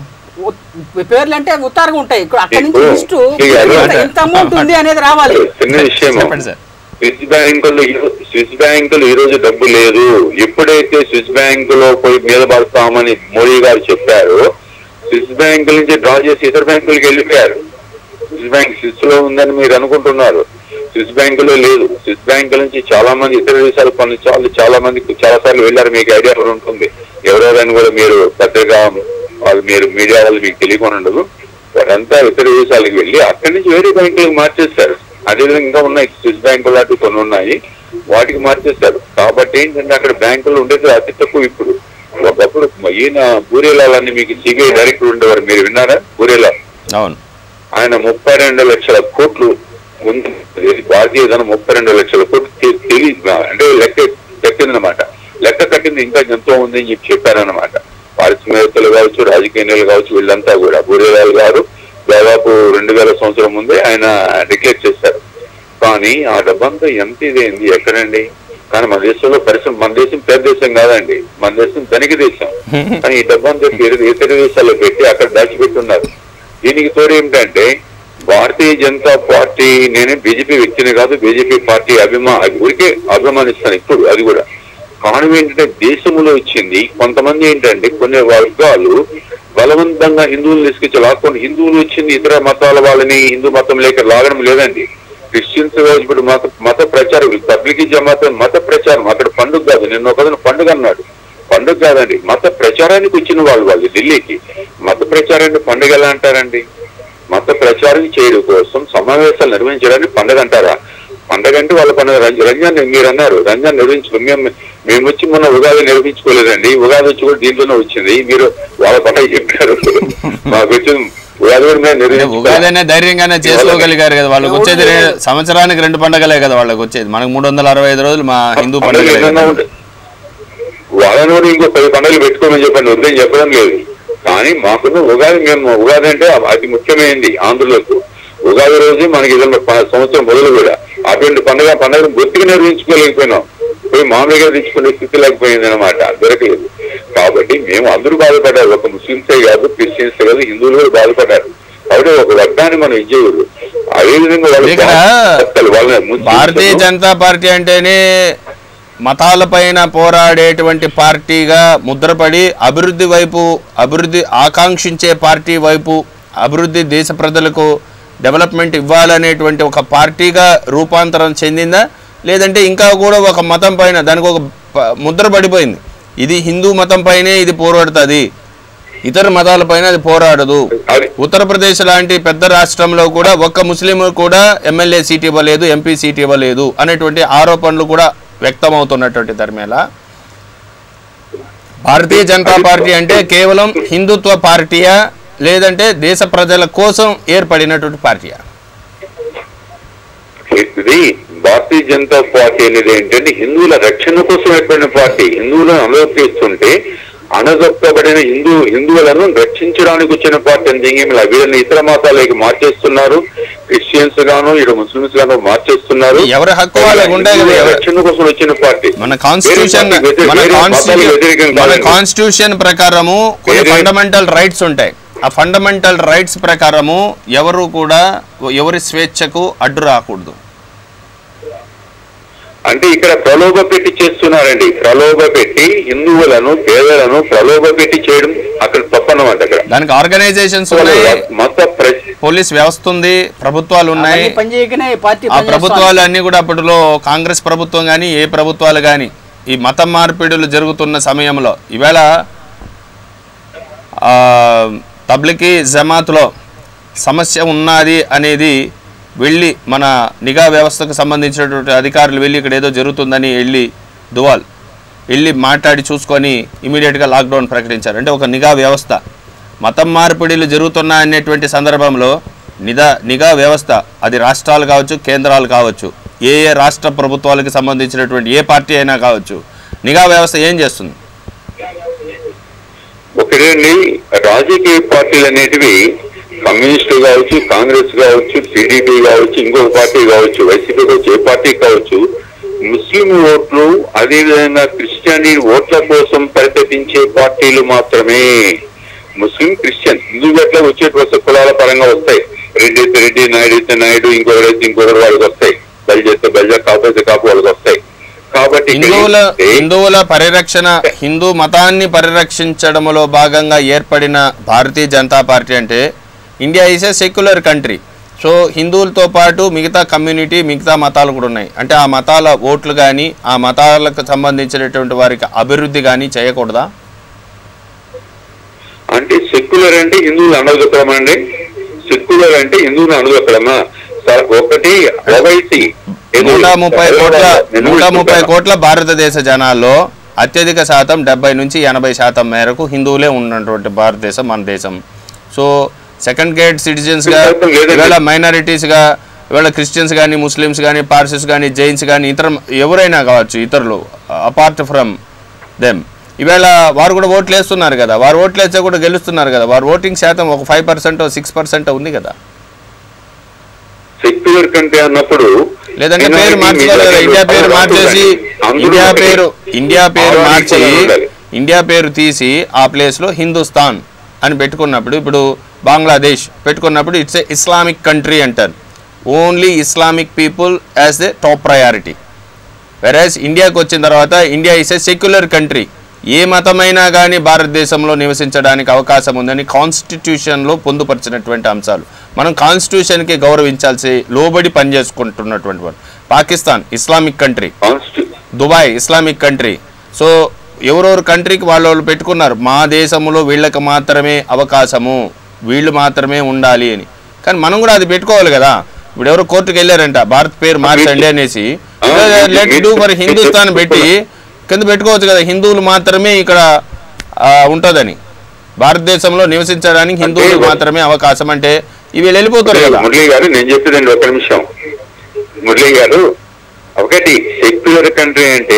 ఉ- పేర్లు అంటే ఉత్తారుగా ఉంటాయి ఇక్కడ అక్కడి నుంచి ఇప్పుడు లిస్టు ఇక అది ఇంత- ఇంత అమౌంట్ ఉంది అనేది రావాలి చిన్న విషయం చెప్పండి సార్ స్విస్ బ్యాంకులు ఈ- స్విస్ బ్యాంకులు ఈ రోజు డబ్బు లేదు ఎప్పుడైతే స్విస్ బ్యాంకులో పోయి మీద పడతామని మోడీ గారు చెప్పారో స్విస్ బ్యాంకుల నుంచి డ్రా చేసి ఇతర బ్యాంకులకు వెళ్ళిపోయారు స్విస్ బ్యాంక్ స్విస్ లో ఉందని మీరు అనుకుంటున్నారు స్విస్ బ్యాంకులో లేదు స్విస్ బ్యాంకుల నుంచి చాలా మంది ఇతర దేశాలు పనులు చాలా చాలా మంది చాలా సార్లు వెళ్ళారు మీకు ఐడియా కూడా ఉంటుంది ఎవరెవరని కూడా మీరు పత్రిక వాళ్ళు మీరు మీడియా వాళ్ళు మీకు తెలియకుండా ఉండదు వారంతా ఇతర దేశాలకు వెళ్ళి అక్కడి నుంచి వేరే బ్యాంకులకు మార్చేస్తారు అదేవిధంగా ఇంకా ఉన్నాయి స్విస్ బ్యాంకులు లాంటివి కొన్ని ఉన్నాయి వాటికి మార్చేస్తారు కాబట్టి ఏంటంటే అక్కడ బ్యాంకులు ఉండేది అతి తక్కువ ఇప్పుడు ఒకప్పుడు ఈయన బూరేలాలని మీకు సిబిఐ డైరెక్టర్ ఉండేవారు మీరు విన్నారా బూరేలాల్ అవును ఆయన ముప్పై రెండు లక్షల కోట్లు ఉంది ఇది భారతీయ ధనం ముప్పై రెండు లక్షల కోట్లు తె- తెలియదు అంటే లెక్క కట్టిందనమాట లెక్క కట్టింది ఇంకా ఎంతో ఉంది అని చెప్పి చెప్పారనమాట పారిశ్రామికవేత్తలు కావచ్చు రాజకీయ నేతలు కావచ్చు వీళ్ళంతా కూడా బూరేలాల్ గారు దాదాపు రెండు వేల సంవత్సరం ముందే ఆయన డిక్లేర్ చేశారు కానీ ఆ డబ్బంతా ఎంత ఇదేంది ఎక్కడండి కానీ మన దేశంలో పరిశ్రమ మన దేశం పెద్ద దేశం కాదండి మన దేశం ధనిక దేశం కానీ ఈ డబ్బంతా ఇతర ఇతర దేశాల్లో పెట్టి అక్కడ దాచిపెట్టున్నారు దీనికి తోడు ఏమిటంటే భారతీయ జనతా పార్టీ నేను బీజేపీ వ్యక్తిని కాదు బీజేపీ పార్టీ అభిమా ఊరికే అభిమానిస్తాను ఇప్పుడు అది కూడా కారణం ఏంటంటే దేశంలో వచ్చింది కొంతమంది ఏంటంటే కొన్ని వర్గాలు బలవంతంగా హిందువులు తీసుకొచ్చి లాక్కొని హిందువులు వచ్చింది ఇతర మతాల వాళ్ళని హిందూ మతం లేక లాగడం లేదండి క్రిస్టియన్స్ రోజు ఇప్పుడు మత మత ప్రచారం పబ్లిక్ జమాత మత ప్రచారం అక్కడ పండుగ కాదు నిన్న ఒక పండుగ అన్నాడు పండుగ కాదండి మత ప్రచారానికి వచ్చిన వాళ్ళు వాళ్ళు ఢిల్లీకి మత ప్రచారాన్ని పండుగ ఎలా అంటారండి మత ప్రచారం చేయడం కోసం సమావేశాలు నిర్వహించడానికి పండుగ అంటారా పండగ అంటే వాళ్ళ పండుగ రంజ- రంజాన్ మీరు అన్నారు రంజాన్ నిర్వహించుకో మేము మేము వచ్చి మొన్న ఉగాది నిర్వహించుకోలేదండి ఉగాది వచ్చి కూడా దీంట్లోనే వచ్చింది మీరు వాళ్ళ పండుగ చెప్పారు మాకు వచ్చింది ఉగాది కూడా మేము అంటే నిర్వహించుకోలేదు ఉగాదనే ధైర్యంగానే చేసుకోగలిగారు కదా వాళ్ళకి వచ్చేది రె- సంవత్సరానికి రెండు పండగలే కదా వాళ్ళకి వచ్చేది మనకు మూడు వందల అరవై ఐదు రోజులు మా హిందూ పండుగలు పండుగలే ఏదైనా కదా. ఉంటే వాళ్ళని కూడా ఇంకో పది పండుగలు పెట్టుకోమని చెప్పండి వద్దని చెప్పడం లేదు కానీ మాకున్న ఉగాది మేము ఉగాది అంటే అతి ముఖ్యమైనది ఆంధ్రులకు ఉగాది రోజు మనకి ఏదైనా ప- సంవత్సరం మొదలు కూడా అటువంటి పండుగ పండుగను గుర్తుగా నిర్వహించుకోలేకపోయినాం పోయి మామూలుగా తెచ్చుకునే స్థితి లేకపోయింది అనమాట దొరకలేదు కాబట్టి మేము అందరూ బాధపడ్డారు ఒక ముస్లింసే కాదు క్రిస్టియన్స్ కాదు హిందువులు కూడా బాధపడ్డారు కాబట్టి ఒక వర్గాన్ని మనం ఇచ్చేయదు అదేవిధంగా వాళ్ళు ఇక్కడ భక్తులు, వాళ్ళని ముస్లింలను- భారతీయ జనతా పార్టీ అంటేనే మతాలపైన పోరాడేటువంటి పార్టీగా ముద్రపడి అభివృద్ధి వైపు అభివృద్ధి ఆకాంక్షించే పార్టీ వైపు అభివృద్ధి దేశ ప్రజలకు డెవలప్మెంట్ ఇవ్వాలనేటువంటి ఒక పార్టీగా రూపాంతరం చెందిందా లేదంటే ఇంకా కూడా ఒక మతం పైన దానికి ఒక ప- ముద్ర పడిపోయింది ఇది హిందూ మతం పైనే ఇది పోరాడుతుంది ఇతర మతాలపైన అది పోరాడదు అది ఉత్తరప్రదేశ్ లాంటి పెద్ద రాష్ట్రంలో కూడా ఒక్క ముస్లిం కూడా ఎమ్మెల్యే సీట్ ఇవ్వలేదు ఎంపీ సీట్ ఇవ్వలేదు అనేటువంటి ఆరోపణలు కూడా వ్యక్తమవుతున్నటువంటి ధర్మేళ భారతీయ జనతా పార్టీ అంటే కేవలం హిందుత్వ పార్టీయా లేదంటే దేశ ప్రజల కోసం ఏర్పడినటువంటి పార్టీయా ఇది భారతీయ జనతా పార్టీ అనేది ఏంటంటే హిందువుల రక్షణ కోసం ఏర్పడిన పార్టీ హిందువులను అనుమతిస్తుంటే అణగొక్కబడిన హిందూ హిందువులను రక్షించడానికి వచ్చిన పార్టీ అని దింగిమిలా వీళ్ళని ఇతర మతాలకి మార్చేస్తున్నారు క్రిస్టియన్స్ గాను ఇక్కడ ముస్లిమ్స్ గాను మార్చేస్తున్నారు ఎవరి హక్కు వాళ్ళకు ఉంటాయి కదా హిందువుల ఎవరు- రక్షణ కోసం వచ్చిన పార్టీ మన కాన్స్టిట్యూషన్ వేరే పార్టీ మన వేరే మతాలకు కాన్స్టిట్యూషన్ వ్యతిరేకం మన కాదండి. కాన్స్టిట్యూషన్ ప్రకారము కొన్ని వేరే- ఫండమెంటల్ రైట్స్ ఉంటాయి ఆ ఫండమెంటల్ రైట్స్ ప్రకారము ఎవరు కూడా ఎవరి స్వేచ్ఛకు అడ్డు రాకూడదు అంటే ఇక్కడ ప్రలోభ పెట్టి చేస్తున్నారండి ప్రలోభ పెట్టి హిందువులను పేదలను ప్రలోభ పెట్టి చేయడం అక్కడ తప్పనమాట అక్కడ దానికి ఆర్గనైజేషన్స్ ఉన్నాయి మత ప్ర- పోలీస్ వ్యవస్థ ఉంది ప్రభుత్వాలు ఉన్నాయి అవన్నీ పనిచేయకనే ఈ పార్టీ ఆ పనిచేస్తోంది. ప్రభుత్వాలు అన్ని కూడా అప్పటిలో కాంగ్రెస్ ప్రభుత్వం కానీ ఏ ప్రభుత్వాలు కానీ ఈ మత మార్పిడులు జరుగుతున్న సమయంలో ఈవేళ ఆ, తబ్లికి జమాత్లో సమస్య ఉన్నది అనేది వెళ్ళి మన నిఘా వ్యవస్థకు సంబంధించినటువంటి అధికారులు వెళ్ళి ఇక్కడ ఏదో జరుగుతుందని వెళ్ళి దువాల్ వెళ్ళి మాట్లాడి చూసుకొని ఇమీడియట్గా లాక్డౌన్ ప్రకటించారు అంటే ఒక నిఘా వ్యవస్థ మతం మార్పిడిలు జరుగుతున్నాయి అనేటువంటి సందర్భంలో నిఘా నిఘా వ్యవస్థ అది రాష్ట్రాలు కావచ్చు కేంద్రాలు కావచ్చు ఏ ఏ రాష్ట్ర ప్రభుత్వాలకు సంబంధించినటువంటి ఏ పార్టీ అయినా కావచ్చు నిఘా వ్యవస్థ ఏం చేస్తుంది ఒకటండి రాజకీయ పార్టీలు అనేటివి కమ్యూనిస్టు కావచ్చు కాంగ్రెస్ కావచ్చు టీడీపీ కావచ్చు ఇంకొక పార్టీ కావచ్చు వైసీపీ కావచ్చు ఏ పార్టీ కావచ్చు ముస్లిం ఓట్లు అదేవిధంగా క్రిస్టియానీ ఓట్ల కోసం పరితపించే పార్టీలు మాత్రమే ముస్లిం క్రిస్టియన్ హిందూ గట్ల వచ్చేటువంటి కులాల పరంగా వస్తాయి రెడ్డి అయితే రెడ్డి నాయుడు అయితే నాయుడు ఇంకొకరు అయితే ఇంకొకరు వాళ్ళకి వస్తాయి బలి చేస్తే బలిజ కాపు అయితే కాపు వాళ్ళకి వస్తాయి కాబట్టి ఇక్కడ హిందువుల ఏంటంటే హిందువుల పరిరక్షణ హిందూ మతాన్ని పరిరక్షించడంలో భాగంగా ఏర్పడిన భారతీయ జనతా పార్టీ అంటే India is a secular country so హిందువులతో పాటు మిగతా కమ్యూనిటీ మిగతా మతాలు కూడా ఉన్నాయి అంటే ఆ మతాల ఓట్లు కానీ ఆ మతాలకు సంబంధించినటువంటి వారికి అభివృద్ధి కానీ చేయకూడదా అంటే సెక్యులర్ అంటే హిందువులు అనగొక్కడమా అండి సెక్యులర్ అంటే హిందువులు అనగొక్కడమా సార్ ఒకటి ఓవైసీ నూట ముప్పై కోట్ల నూట ముప్పై కోట్ల భారతదేశ జనాల్లో అత్యధిక శాతం డెబ్బై నుంచి ఎనభై శాతం మేరకు హిందువులే ఉన్నటువంటి భారతదేశం మన దేశం సో సెకండ్ గ్రేడ్ సిటిజన్స్గా శాతం లేదండి. ఇవాళ మైనారిటీస్గా ఇవాళ క్రిస్టియన్స్ కానీ ముస్లిమ్స్ కానీ పార్సీస్ కానీ జైన్స్ కానీ ఇతర ఎవరైనా కావచ్చు ఇతరులు అపార్ట్ ఫ్రమ్ దెమ్ ఈవేళ వారు కూడా ఓట్లు వేస్తున్నారు కదా వారు ఓట్లు వేస్తే కూడా గెలుస్తున్నారు కదా వారు ఓటింగ్ శాతం ఒక ఫైవ్ పర్సెంట్ సిక్స్ పర్సెంట్ ఉంది కదా సెక్యులర్ కంటే అన్నప్పుడు లేదంటే minority పేరు మార్చుకోవాలి కదా majority ఇండియా పేరు అందరూ మార్చేసి అందరూ ఇండియా ఒకటే. పేరు ఇండియా పేరు ఆరు మార్చి ఈక్వల్ ఉండాలి. ఇండియా పేరు తీసి ఆ ప్లేస్లో హిందుస్థాన్ అని పెట్టుకున్నప్పుడు ఇప్పుడు బంగ్లాదేశ్ పెట్టుకున్నప్పుడు ఇట్స్ ఏ ఇస్లామిక్ కంట్రీ అంటారు only Islamic people as the top priority whereas ఇండియాకి వచ్చిన తర్వాత India is a secular country ఏ మతమైనా కానీ భారతదేశంలో నివసించడానికి అవకాశం ఉందని కాన్స్టిట్యూషన్లో పొందుపరిచినటువంటి అంశాలు మనం కాన్స్టిట్యూషన్కి గౌరవించాల్సి లోబడి పనిచేసుకుంటున్నటువంటి వారు పాకిస్తాన్ ఇస్లామిక్ కంట్రీ కాన్స్టి దుబాయ్ ఇస్లామిక్ కంట్రీ సో ఎవరెవరు కంట్రీకి వాళ్ళు వాళ్ళు పెట్టుకున్నారు మా దేశంలో వీళ్ళకి మాత్రమే అవకాశము వీళ్ళు మాత్రమే ఉండాలి అని కానీ మనం కూడా అది పెట్టుకోవాలి కదా ఇప్పుడు ఎవరు కోర్టుకు వెళ్ళారంట భారత్ పేరు మార్చండి అనేసి లెట్ డూ ఫర్ హిందుస్థాన్ పెట్టి కింద పెట్టుకోవచ్చు కదా హిందువులు మాత్రమే ఇక్కడ ఆ, ఉంటుందని భారతదేశంలో నివసించడానికి హిందువులు మాత్రమే అవకాశం అంటే ఇవి వీళ్ళు వెళ్ళిపోతారు కదా మురళి గారు నేను చెప్పేదండి ఒక నిమిషం మురళి గారు ఒకటి సెక్యులర్ కంట్రీ అంటే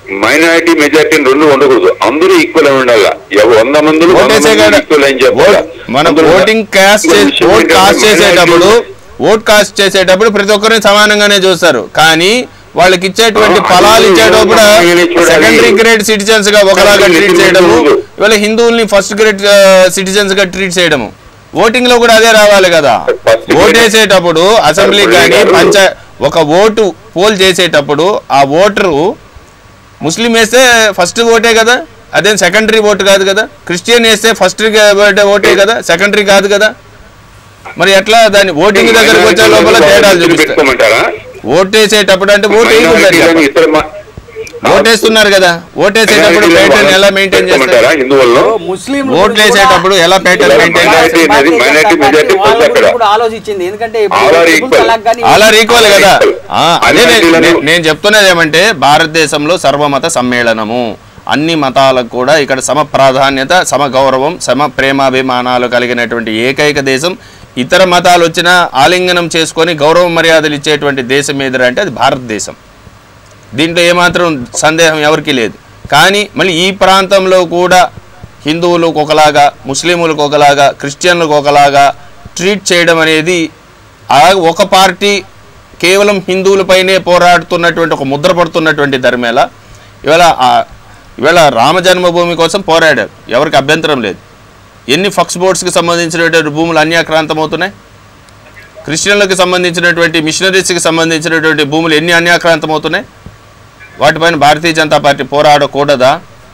మైనారిటీ మెజారిటీ రెండు ఉండకూడదు అందరూ ఈక్వల్ అని ఉండాలి ఎవ- వంద మందిలో వంద ఓటేసే మంది కాడ ఈక్వల్ అని చెప్పాలి ఓట్- మనం అందులో ఓటింగ్ కాస్ట్ ఇంకో చేసి విషయం ఓట్ ఏంటంటే కాస్ట్ చేసేటప్పుడు minority- ఓట్ కాస్ట్ చేసేటప్పుడు ప్రతి ఒక్కరిని సమానంగానే చూస్తారు కానీ వాళ్ళకి ఇచ్చేటువంటి ఆ, ఫలాలు అది ఇచ్చేటప్పుడు సమానంగానే చూడాలి. సెకండరీ గ్రేడ్ సిటిజన్స్ గా ఒకలాగా సెకండరీ ట్రీట్ citizens చేయడము ఉండదు. ఇవాళ హిందువుల్ని ఫస్ట్ గ్రేడ్ సిటిజన్స్ గా ట్రీట్ చేయడము ఓటింగ్ లో కూడా అదే రావాలి కదా First grade- ఓటేసేటప్పుడు అసెంబ్లీ First కానీ grade- పంచ ఒక ఓటు పోల్ చేసేటప్పుడు ఆ ఓటరు ముస్లిం వేస్తే ఫస్ట్ ఓటే కదా అదేం సెకండరీ ఓటు కాదు కదా క్రిస్టియన్ వేస్తే ఫస్ట్ ఓటే కదా సెకండరీ కాదు కదా మరి ఎట్లా దాన్ని ఓటింగ్ దగ్గరకు వచ్చే లోపల తేడాలు చూపిస్తారు పెట్టుకోమంటారా ఓటేసేటప్పుడు అంటే ఓటు మైనారిటీలను వేయకూడదు ఇతర మ- ఓటేస్తున్నారు కదా ఓటేసేటప్పుడు మైనారిటీలను పేటర్న్ ఎలా మెయింటైన్ పెట్టుకోమంటారా చేస్తారు హిందువుల్లో ముస్లిం ఓట్లు వేసేటప్పుడు ఎలా pattern maintain మైనారిటీ అనేది మైనారిటీ మెజారిటీ ఫస్ట్ అక్కడ కూడా ఆలోచించింది ఎందుకంటే All are equal. అలా ఈక్వల్ కదా ఆ, అదే నే- మైనారిటీలను- నే- నేను చెప్తున్నది ఏమంటే భారతదేశంలో సర్వమత సమ్మేళనము అన్ని మతాలకు కూడా ఇక్కడ సమ ప్రాధాన్యత సమ గౌరవం సమ ప్రేమాభిమానాలు కలిగినటువంటి ఏకైక దేశం ఇతర మతాలు వచ్చినా ఆలింగనం చేసుకొని గౌరవ మర్యాదలు ఇచ్చేటువంటి దేశం ఏదిరా అంటే అది భారతదేశం దీంట్లో ఏమాత్రం సందేహం ఎవరికీ లేదు కానీ మళ్ళీ ఈ ప్రాంతంలో కూడా హిందువులకు ఒకలాగా ముస్లింలకు ఒకలాగా క్రిస్టియన్లకు ఒకలాగా ట్రీట్ చేయడం అనేది ఆ ఒక పార్టీ కేవలం హిందువులపైనే పోరాడుతున్నటువంటి ఒక ముద్ర పడుతున్నటువంటి ధర్మేళ ఇవాళ ఆ- ఇవాళ రామ జన్మభూమి కోసం పోరాడారు ఎవరికి అభ్యంతరం లేదు ఎన్ని ఫక్స్ బోర్డ్స్కి సంబంధించినటువంటి భూములు అన్యాక్రాంతం అవుతున్నాయి క్రిస్టియన్లకు సంబంధించినటువంటి మిషనరీస్కి సంబంధించినటువంటి భూములు ఎన్ని అన్యాక్రాంతం అవుతున్నాయి వాటిపైన భారతీయ జనతా పార్టీ పోరాడకూడదా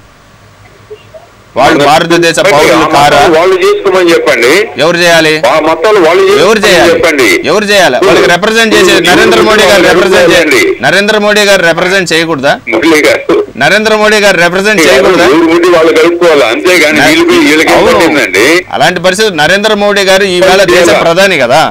వాళ్ళు భారతదేశ పౌరులు ఆ కారా మతాలు వాళ్ళు చేసుకోమని చెప్పండి ఎవరు చేయాలి ఆ మతాలు వాళ్ళు ఎవరు చేసుకోమని చేయాలి చెప్పండి ఎవరు చేయాలి వాళ్ళకి రిప్రజెంట్ చేసే ఇప్పుడు నరేంద్ర మోడీ గారు ఇప్పుడు రిప్రజెంట్ జరుగుతుందండి. నరేంద్ర మోడీ గారు రిప్రజెంట్ చేయకూడదా మురళి గారు నరేంద్ర మోడీ గారు రిప్రజెంట్ చేయకూడదా ఊరు ముందు వాళ్ళు కలుపుకోవాలి అంతేగాని వీళ్ళకి వీళ్ళకి అవును. పట్టిందండి అలాంటి పరిస్థితి నరేంద్ర మోడీ గారు ఈవేళ దేశ చేయాలా? ప్రధాని కదా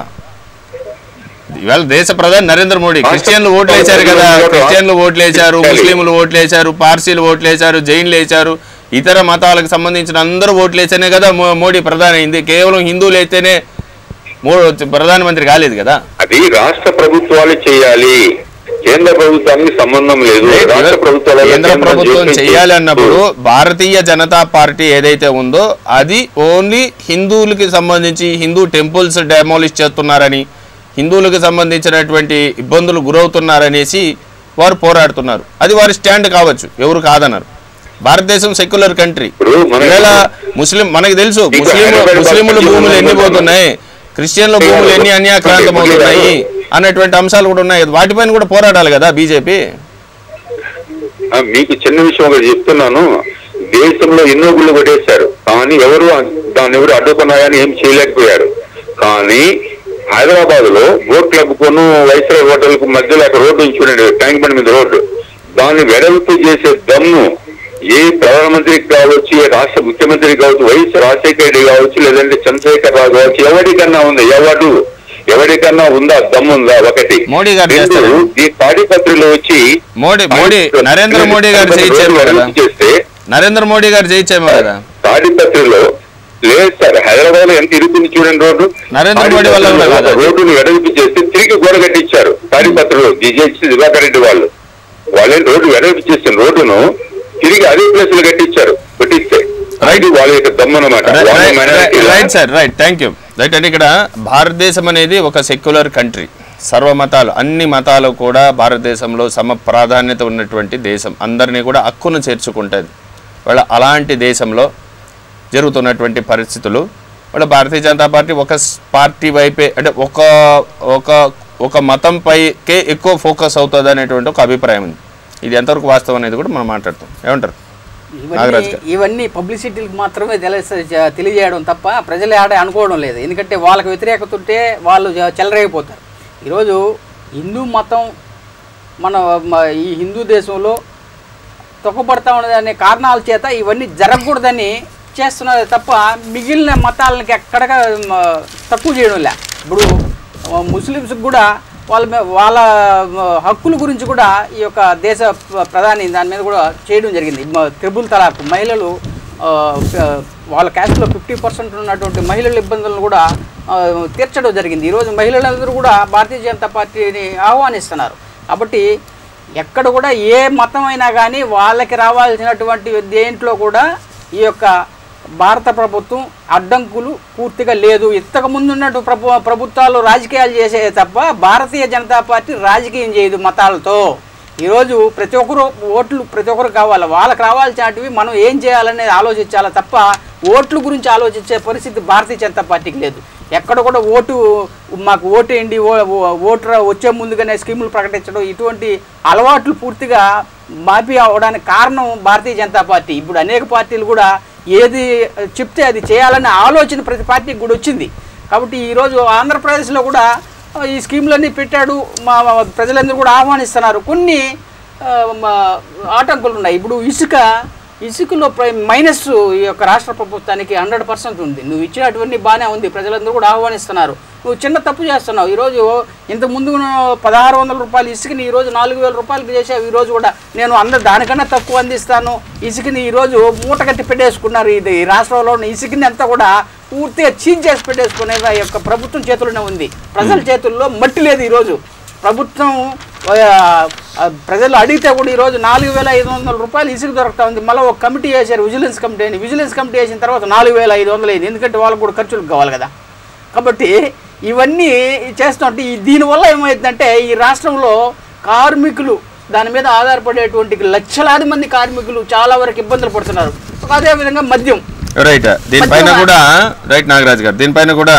ఇవాళ దేశ ప్రధాని నరేంద్ర మోడీ క్రిస్టియన్లు ఓట్లు వేశారు కదా క్రిస్టియన్లు ఓట్లు వేశారు ముస్లింలు ఓట్లు వేశారు పార్సీలు ఓట్లు వేశారు జైన్లు వేశారు ఇతర మతాలకు సంబంధించిన అందరూ ఓట్లు వేస్తేనే కదా మో- మోడీ ప్రధాని అయింది కేవలం హిందువులు అయితేనే మో ప్రధానమంత్రి కాలేదు కదా అది రాష్ట్ర ప్రభుత్వాలు చేయాలి కేంద్ర ప్రభుత్వానికి సంబంధం లేదు రాష్ట్ర ప్రభుత్వాల కేంద్ర ప్రభుత్వం చేయాలి అన్నప్పుడు భారతీయ జనతా పార్టీ ఏదైతే ఉందో అది ఓన్లీ హిందువులకి సంబంధించి హిందూ టెంపుల్స్ డెమాలిష్ చేస్తున్నారని హిందువులకు సంబంధించినటువంటి ఇబ్బందులు గురవుతున్నారనేసి వారు పోరాడుతున్నారు అది వారి స్టాండ్ కావచ్చు ఎవరు కాదన్నారు భారతదేశం సెక్యులర్ కంట్రీ ఇప్పుడు మన- ఈవేళ ముస్లిం మనకు తెలుసు ఇంకా ముస్లిం హైదరాబాద్ ముస్లింల పక్కన భూములు ఎన్ని ఉన్న పోతున్నాయి క్రిస్టియన్ల భూములు ఎన్ని అన్యాక్రాంతం అవుతున్నాయి అన్నటువంటి అంశాలు కూడా ఉన్నాయి వాటిపైన కూడా పోరాడాలి కదా బీజేపీ ఆ, మీకు చిన్న విషయం ఒకటి చెప్తున్నాను దేశంలో ఎన్నో గుళ్ళు కొట్టేశారు కానీ ఎవరు దాన్ని ఎవరు అడ్డుకున్నాయని ఏం చేయలేకపోయారు కానీ హైదరాబాద్ లో బోట్ క్లబ్ కొను వైస్రాయ్ హోటల్ కు మధ్యలో అక్కడ రోడ్డు ఉంచుకున్నాడు ట్యాంక్ బండ్ మీద రోడ్డు దాన్ని వెడల్పు చేసే దమ్ము ఏ ప్రధానమంత్రికి కావచ్చు ఏ రాష్ట్ర ముఖ్యమంత్రి కావచ్చు వైఎస్ రాజశేఖర రెడ్డి కావచ్చు లేదంటే చంద్రశేఖర్ రావు కావచ్చు ఎవరికన్నా ఉంది ఎవడు ఎవరికన్నా ఉందా దమ్ము ఉందా ఒకటి మోడీ గారు రెండు, చేస్తారు. ఈ తాడిపత్రిలో వచ్చి మోడీ మోడీ నరేంద్ర మోడీ గారు చేయించారు కదా చేస్తే నరేంద్ర మోడీ గారు చేయించాము కదా తాడిపత్రిలో లేదు సార్ హైదరాబాద్ లో ఎంత ఇరుకుంది చూడండి రోడ్డు నరేంద్ర మోడీ వల్ల కూడా కాదు అది. రోడ్డును వెడల్పు చేస్తే తిరిగి గోడ కట్టించారు తాడిపత్రిలో జిజెచ్సి దివాకర్ రెడ్డి వాళ్ళు వాళ్ళేం రోడ్డు వెడల్పు చేసిన రోడ్డును తిరిగి అదే ప్లేస్ లో కట్టించారు కట్టిస్తే అది వాళ్ళ యొక్క దమ్మనమాట right sir right thank you right అంటే ఇక్కడ భారతదేశం అనేది ఒక సెక్యులర్ కంట్రీ సర్వమతాలు అన్ని మతాలు కూడా భారతదేశంలో సమ ప్రాధాన్యత ఉన్నటువంటి దేశం అందరినీ కూడా హక్కును చేర్చుకుంటుంది వాళ్ళ అలాంటి దేశంలో జరుగుతున్నటువంటి పరిస్థితులు వాళ్ళ భారతీయ జనతా పార్టీ ఒక స్- పార్టీ వైపే అంటే ఒక ఒక ఒక మతంపైకే ఎక్కువ ఫోకస్ అవుతుంది అనేటువంటి ఒక అభిప్రాయం ఉంది ఇది ఎంతవరకు వాస్తవం అనేది కూడా మనం మాట్లాడతాం ఏమంటారు నాగరాజ్ ఇవన్నీ గారు. ఇవన్నీ పబ్లిసిటీలకు మాత్రమే తెలియ తెలియజేయడం తప్ప ప్రజలు ఆడ అనుకోవడం లేదు ఎందుకంటే వాళ్ళకి వ్యతిరేకత ఉంటే వాళ్ళు జ- చెలరేగిపోతారు ఈరోజు హిందూ మతం మన మ- ఈ హిందూ దేశంలో తొక్కపడతా ఉన్నదనే కారణాల చేత ఇవన్నీ జరగకూడదని చేస్తున్నారు తప్ప మిగిలిన మతాలకి ఎక్కడగా మ, తక్కువ చేయడం లే ఇప్పుడు ఆ, ముస్లిమ్స్కి కూడా వాళ్ళ మీ- వాళ్ళ ఆ, హక్కుల గురించి కూడా ఈ యొక్క దేశ ప్ర- ప్రధాని దాని మీద కూడా చేయడం జరిగింది మ- త్రిబుల్ తలాక్ మహిళలు ఆ, ప- వాళ్ళ క్యాస్ట్లో ఫిఫ్టీ పర్సెంట్ ఉన్నటువంటి మహిళల ఇబ్బందులను కూడా ఆ, తీర్చడం జరిగింది ఈరోజు మహిళలందరూ కూడా భారతీయ జనతా పార్టీని ఆహ్వానిస్తున్నారు కాబట్టి ఎక్కడ కూడా ఏ మతం అయినా కానీ వాళ్ళకి రావాల్సినటువంటి దేంట్లో కూడా ఈ యొక్క భారత ప్రభుత్వం అడ్డంకులు పూర్తిగా లేదు ఇంతకు ముందు ఉన్నట్టు ప్రభు ప్రభుత్వాలు రాజకీయాలు చేసే తప్ప భారతీయ జనతా పార్టీ రాజకీయం చేయదు మతాలతో ఈరోజు ప్రతి ఒక్కరు ఓట్లు ప్రతి ఒక్కరు కావాలి వాళ్ళకి రావాల్సినటివి మనం ఏం చేయాలనేది ఆలోచించాలి తప్ప ఓట్ల గురించి ఆలోచించే పరిస్థితి భారతీయ జనతా పార్టీకి లేదు ఎక్కడ కూడా ఓటు మాకు ఓటు వేయండి ఓ- ఓ- ఓటు రా- వచ్చే ముందుగానే స్కీములు ప్రకటించడం ఇటువంటి అలవాట్లు పూర్తిగా మాఫీ అవడానికి కారణం భారతీయ జనతా పార్టీ ఇప్పుడు అనేక పార్టీలు కూడా ఏది చెప్తే అది చేయాలనే ఆలోచన ప్రతి పార్టీకి కూడా వచ్చింది కాబట్టి ఈరోజు ఆంధ్రప్రదేశ్లో కూడా ఆ, ఈ స్కీములన్నీ పెట్టాడు మా మా ప్రజలందరూ కూడా ఆహ్వానిస్తున్నారు కొన్ని ఆ, మా ఆటంకులు ఉన్నాయి ఇప్పుడు ఇసుక ఇసుకలో ప్ర- మైనస్ ఈ యొక్క రాష్ట్ర ప్రభుత్వానికి హండ్రెడ్ పర్సెంట్ ఉంది నువ్వు ఇచ్చినటువంటి బాగానే ఉంది ప్రజలందరూ కూడా ఆహ్వానిస్తున్నారు నువ్వు చిన్న తప్పు చేస్తున్నావు ఈరోజు ఇంత ముందు పదహారు వందల రూపాయలు ఇసుకని ఈరోజు నాలుగు వేల రూపాయలకి చేసావు ఈరోజు కూడా నేను అందరు దానికన్నా తక్కువ అందిస్తాను ఇసుకని ఈరోజు మూట కట్టి పెట్టేసుకున్నారు ఇది ఈ రాష్ట్రంలో ఉన్న ఇసుకని అంతా కూడా పూర్తిగా చీజ్ చేసి పెట్టేసుకునే ఈ యొక్క ప్రభుత్వం చేతుల్లోనే ఉంది ప్రజల చేతుల్లో మట్టి లేదు ఈరోజు ప్రభుత్వం ఆ, ఆ, ప్రజలు అడిగితే కూడా ఈరోజు నాలుగు వేల ఐదు వందల రూపాయలు ఇసుక దొరుకుతా ఉంది మళ్ళీ ఒక కమిటీ వేశారు విజిలెన్స్ కమిటీ అని విజిలెన్స్ కమిటీ వేసిన తర్వాత నాలుగు వేల ఐదు వందలు అయింది ఎందుకంటే వాళ్ళకు కూడా ఖర్చులు కావాలి కదా కాబట్టి ఇవన్నీ చేస్తుంటే ఈ దీనివల్ల ఏమవుతుందంటే ఈ రాష్ట్రంలో కార్మికులు దాని మీద ఆధారపడేటువంటి లక్షలాది మంది కార్మికులు చాలా వరకు ఇబ్బందులు పడుతున్నారు అదేవిధంగా మద్యం రైట్ దీనిపైన కూడా రైట్ నాగరాజ్ గారు దీనిపైన కూడా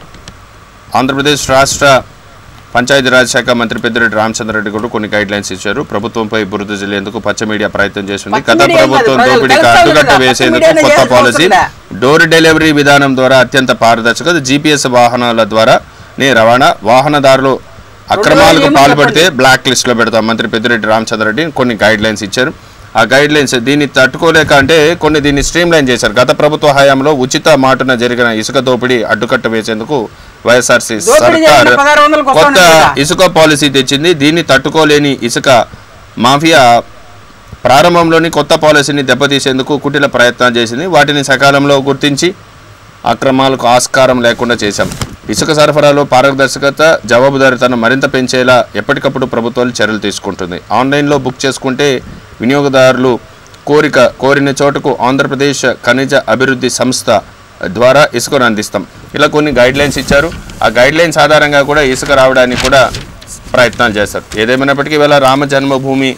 ఆంధ్రప్రదేశ్ రాష్ట్ర పంచాయతీరాజ్ శాఖ మంత్రి పెద్దిరెడ్డి రామచంద్రరెడ్డి కూడా కొన్ని గైడ్ లైన్స్ ఇచ్చారు ప్రభుత్వంపై బురద జల్లేందుకు పచ్చ మీడియా ప్రయత్నం చేస్తుంది పచ్చ గత మీడియా ప్రభుత్వం కాదు, ప్రజలు దోపిడీకి తెలుసు అడ్డుకట్ట కదా, వేసేందుకు పచ్చ కొత్త మీడియానే పాలసీ చేయాల్సి డోర్ డెలివరీ విధానం ద్వారా అత్యంత పారదర్శకత జీపీఎస్ వాహనాల ద్వారా నే రవాణా వాహనదారులు అక్రమాలకు ఏమో పాల్పడితే బ్లాక్ లిస్ట్ లో పెడతాం మంత్రి పెద్దిరెడ్డి రామచంద్రరెడ్డి కొన్ని గైడ్ లైన్స్ ఇచ్చారు ఆ గైడ్ లైన్స్ దీన్ని తట్టుకోలేక అంటే కొన్ని దీన్ని స్ట్రీమ్ లైన్ చేశారు గత ప్రభుత్వ హయాంలో ఉచిత మాటున జరిగిన ఇసుక దోపిడీ అడ్డుకట్ట వేసేందుకు వైఎస్ఆర్సీ దోపిడీ చేసిన సర్కార్ 1600 కు కొత్త వస్తాను కదా. ఇసుక పాలసీ తెచ్చింది దీన్ని తట్టుకోలేని ఇసుక మాఫియా ప్రారంభంలోని కొత్త పాలసీని దెబ్బతీసేందుకు కుటిల ప్రయత్నం చేసింది వాటిని సకాలంలో గుర్తించి అక్రమాలకు ఆస్కారం లేకుండా చేశాం ఇసుక సరఫరాలో పారదర్శకత జవాబుదారీతనం మరింత పెంచేలా ఎప్పటికప్పుడు ప్రభుత్వాలు చర్యలు తీసుకుంటుంది ఆన్లైన్లో బుక్ చేసుకుంటే వినియోగదారులు కోరిక కోరిన చోటుకు ఆంధ్రప్రదేశ్ ఖనిజ అభివృద్ధి సంస్థ ద్వారా ఇసుకను అందిస్తాం ఇలా కొన్ని గైడ్ లైన్స్ ఇచ్చారు ఆ గైడ్ లైన్స్ ఆధారంగా కూడా ఇసుక రావడానికి కూడా ప్రయత్నాలు చేస్తారు ఏదేమైనప్పటికీ ఇవాళ రామ జన్మభూమి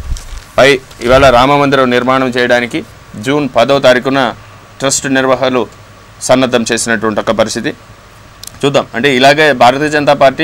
పై ఇవాళ రామ మందిరం నిర్మాణం చేయడానికి జూన్ పదవ తారీఖున ట్రస్ట్ నిర్వాహకులు సన్నద్ధం చేసినటువంటి ఒక పరిస్థితి చూద్దాం అంటే ఇలాగే భారతీయ జనతా పార్టీ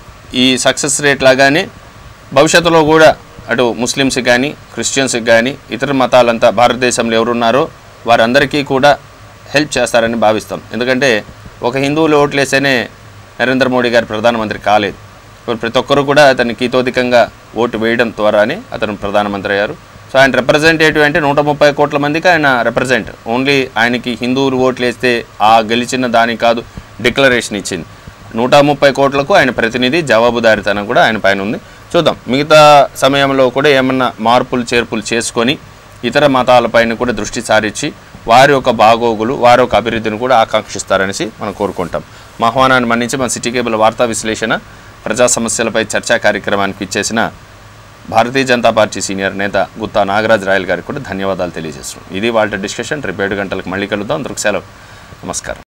ఈ సక్సెస్ రేట్ లాగానే భవిష్యత్తులో కూడా అటు ముస్లిమ్స్కి కానీ క్రిస్టియన్స్కి కానీ ఇతర మతాలంతా భారతదేశంలో ఎవరున్నారో వారందరికీ కూడా హెల్ప్ చేస్తారని భావిస్తాం ఎందుకంటే ఒక హిందువులు ఓట్లేస్తేనే నరేంద్ర మోడీ గారు ప్రధానమంత్రి కాలేదు ఇప్పుడు ప్రతి ఒక్కరు కూడా అతనికి ఇతోధికంగా ఓటు వేయడం ద్వారానే అతను ప్రధానమంత్రి అయ్యారు సో ఆయన రిప్రజెంటేటివ్ అంటే నూట ముప్పై కోట్ల మందికి ఆయన రిప్రజెంట్ ఓన్లీ ఆయనకి హిందువులు ఓట్లు వేస్తే ఆ గెలిచిన దాని కాదు డిక్లరేషన్ ఇచ్చింది నూట ముప్పై కోట్లకు ఆయన ప్రతినిధి జవాబుదారితనం కూడా ఆయన పైన ఉంది చూద్దాం మిగతా సమయంలో కూడా ఏమన్నా మార్పులు చేర్పులు చేసుకొని ఇతర మతాలపైన కూడా దృష్టి సారించి వారి యొక్క బాగోగులు వారి యొక్క అభివృద్ధిని కూడా ఆకాంక్షిస్తారనేసి మనం కోరుకుంటాం మా ఆహ్వానాన్ని మన్నించి మన సిటీ కేబుల్ వార్తా విశ్లేషణ ప్రజా సమస్యలపై చర్చా కార్యక్రమానికి ఇచ్చేసిన భారతీయ జనతా పార్టీ సీనియర్ నేత గుత్తా నాగరాజ్ రాయల్ గారికి కూడా ధన్యవాదాలు తెలియజేస్తున్నాం ఇది వాళ్ళ డిస్కషన్ రేపు ఏడు గంటలకు మళ్ళీ కలుద్దాం అందరికి సెలవు నమస్కారం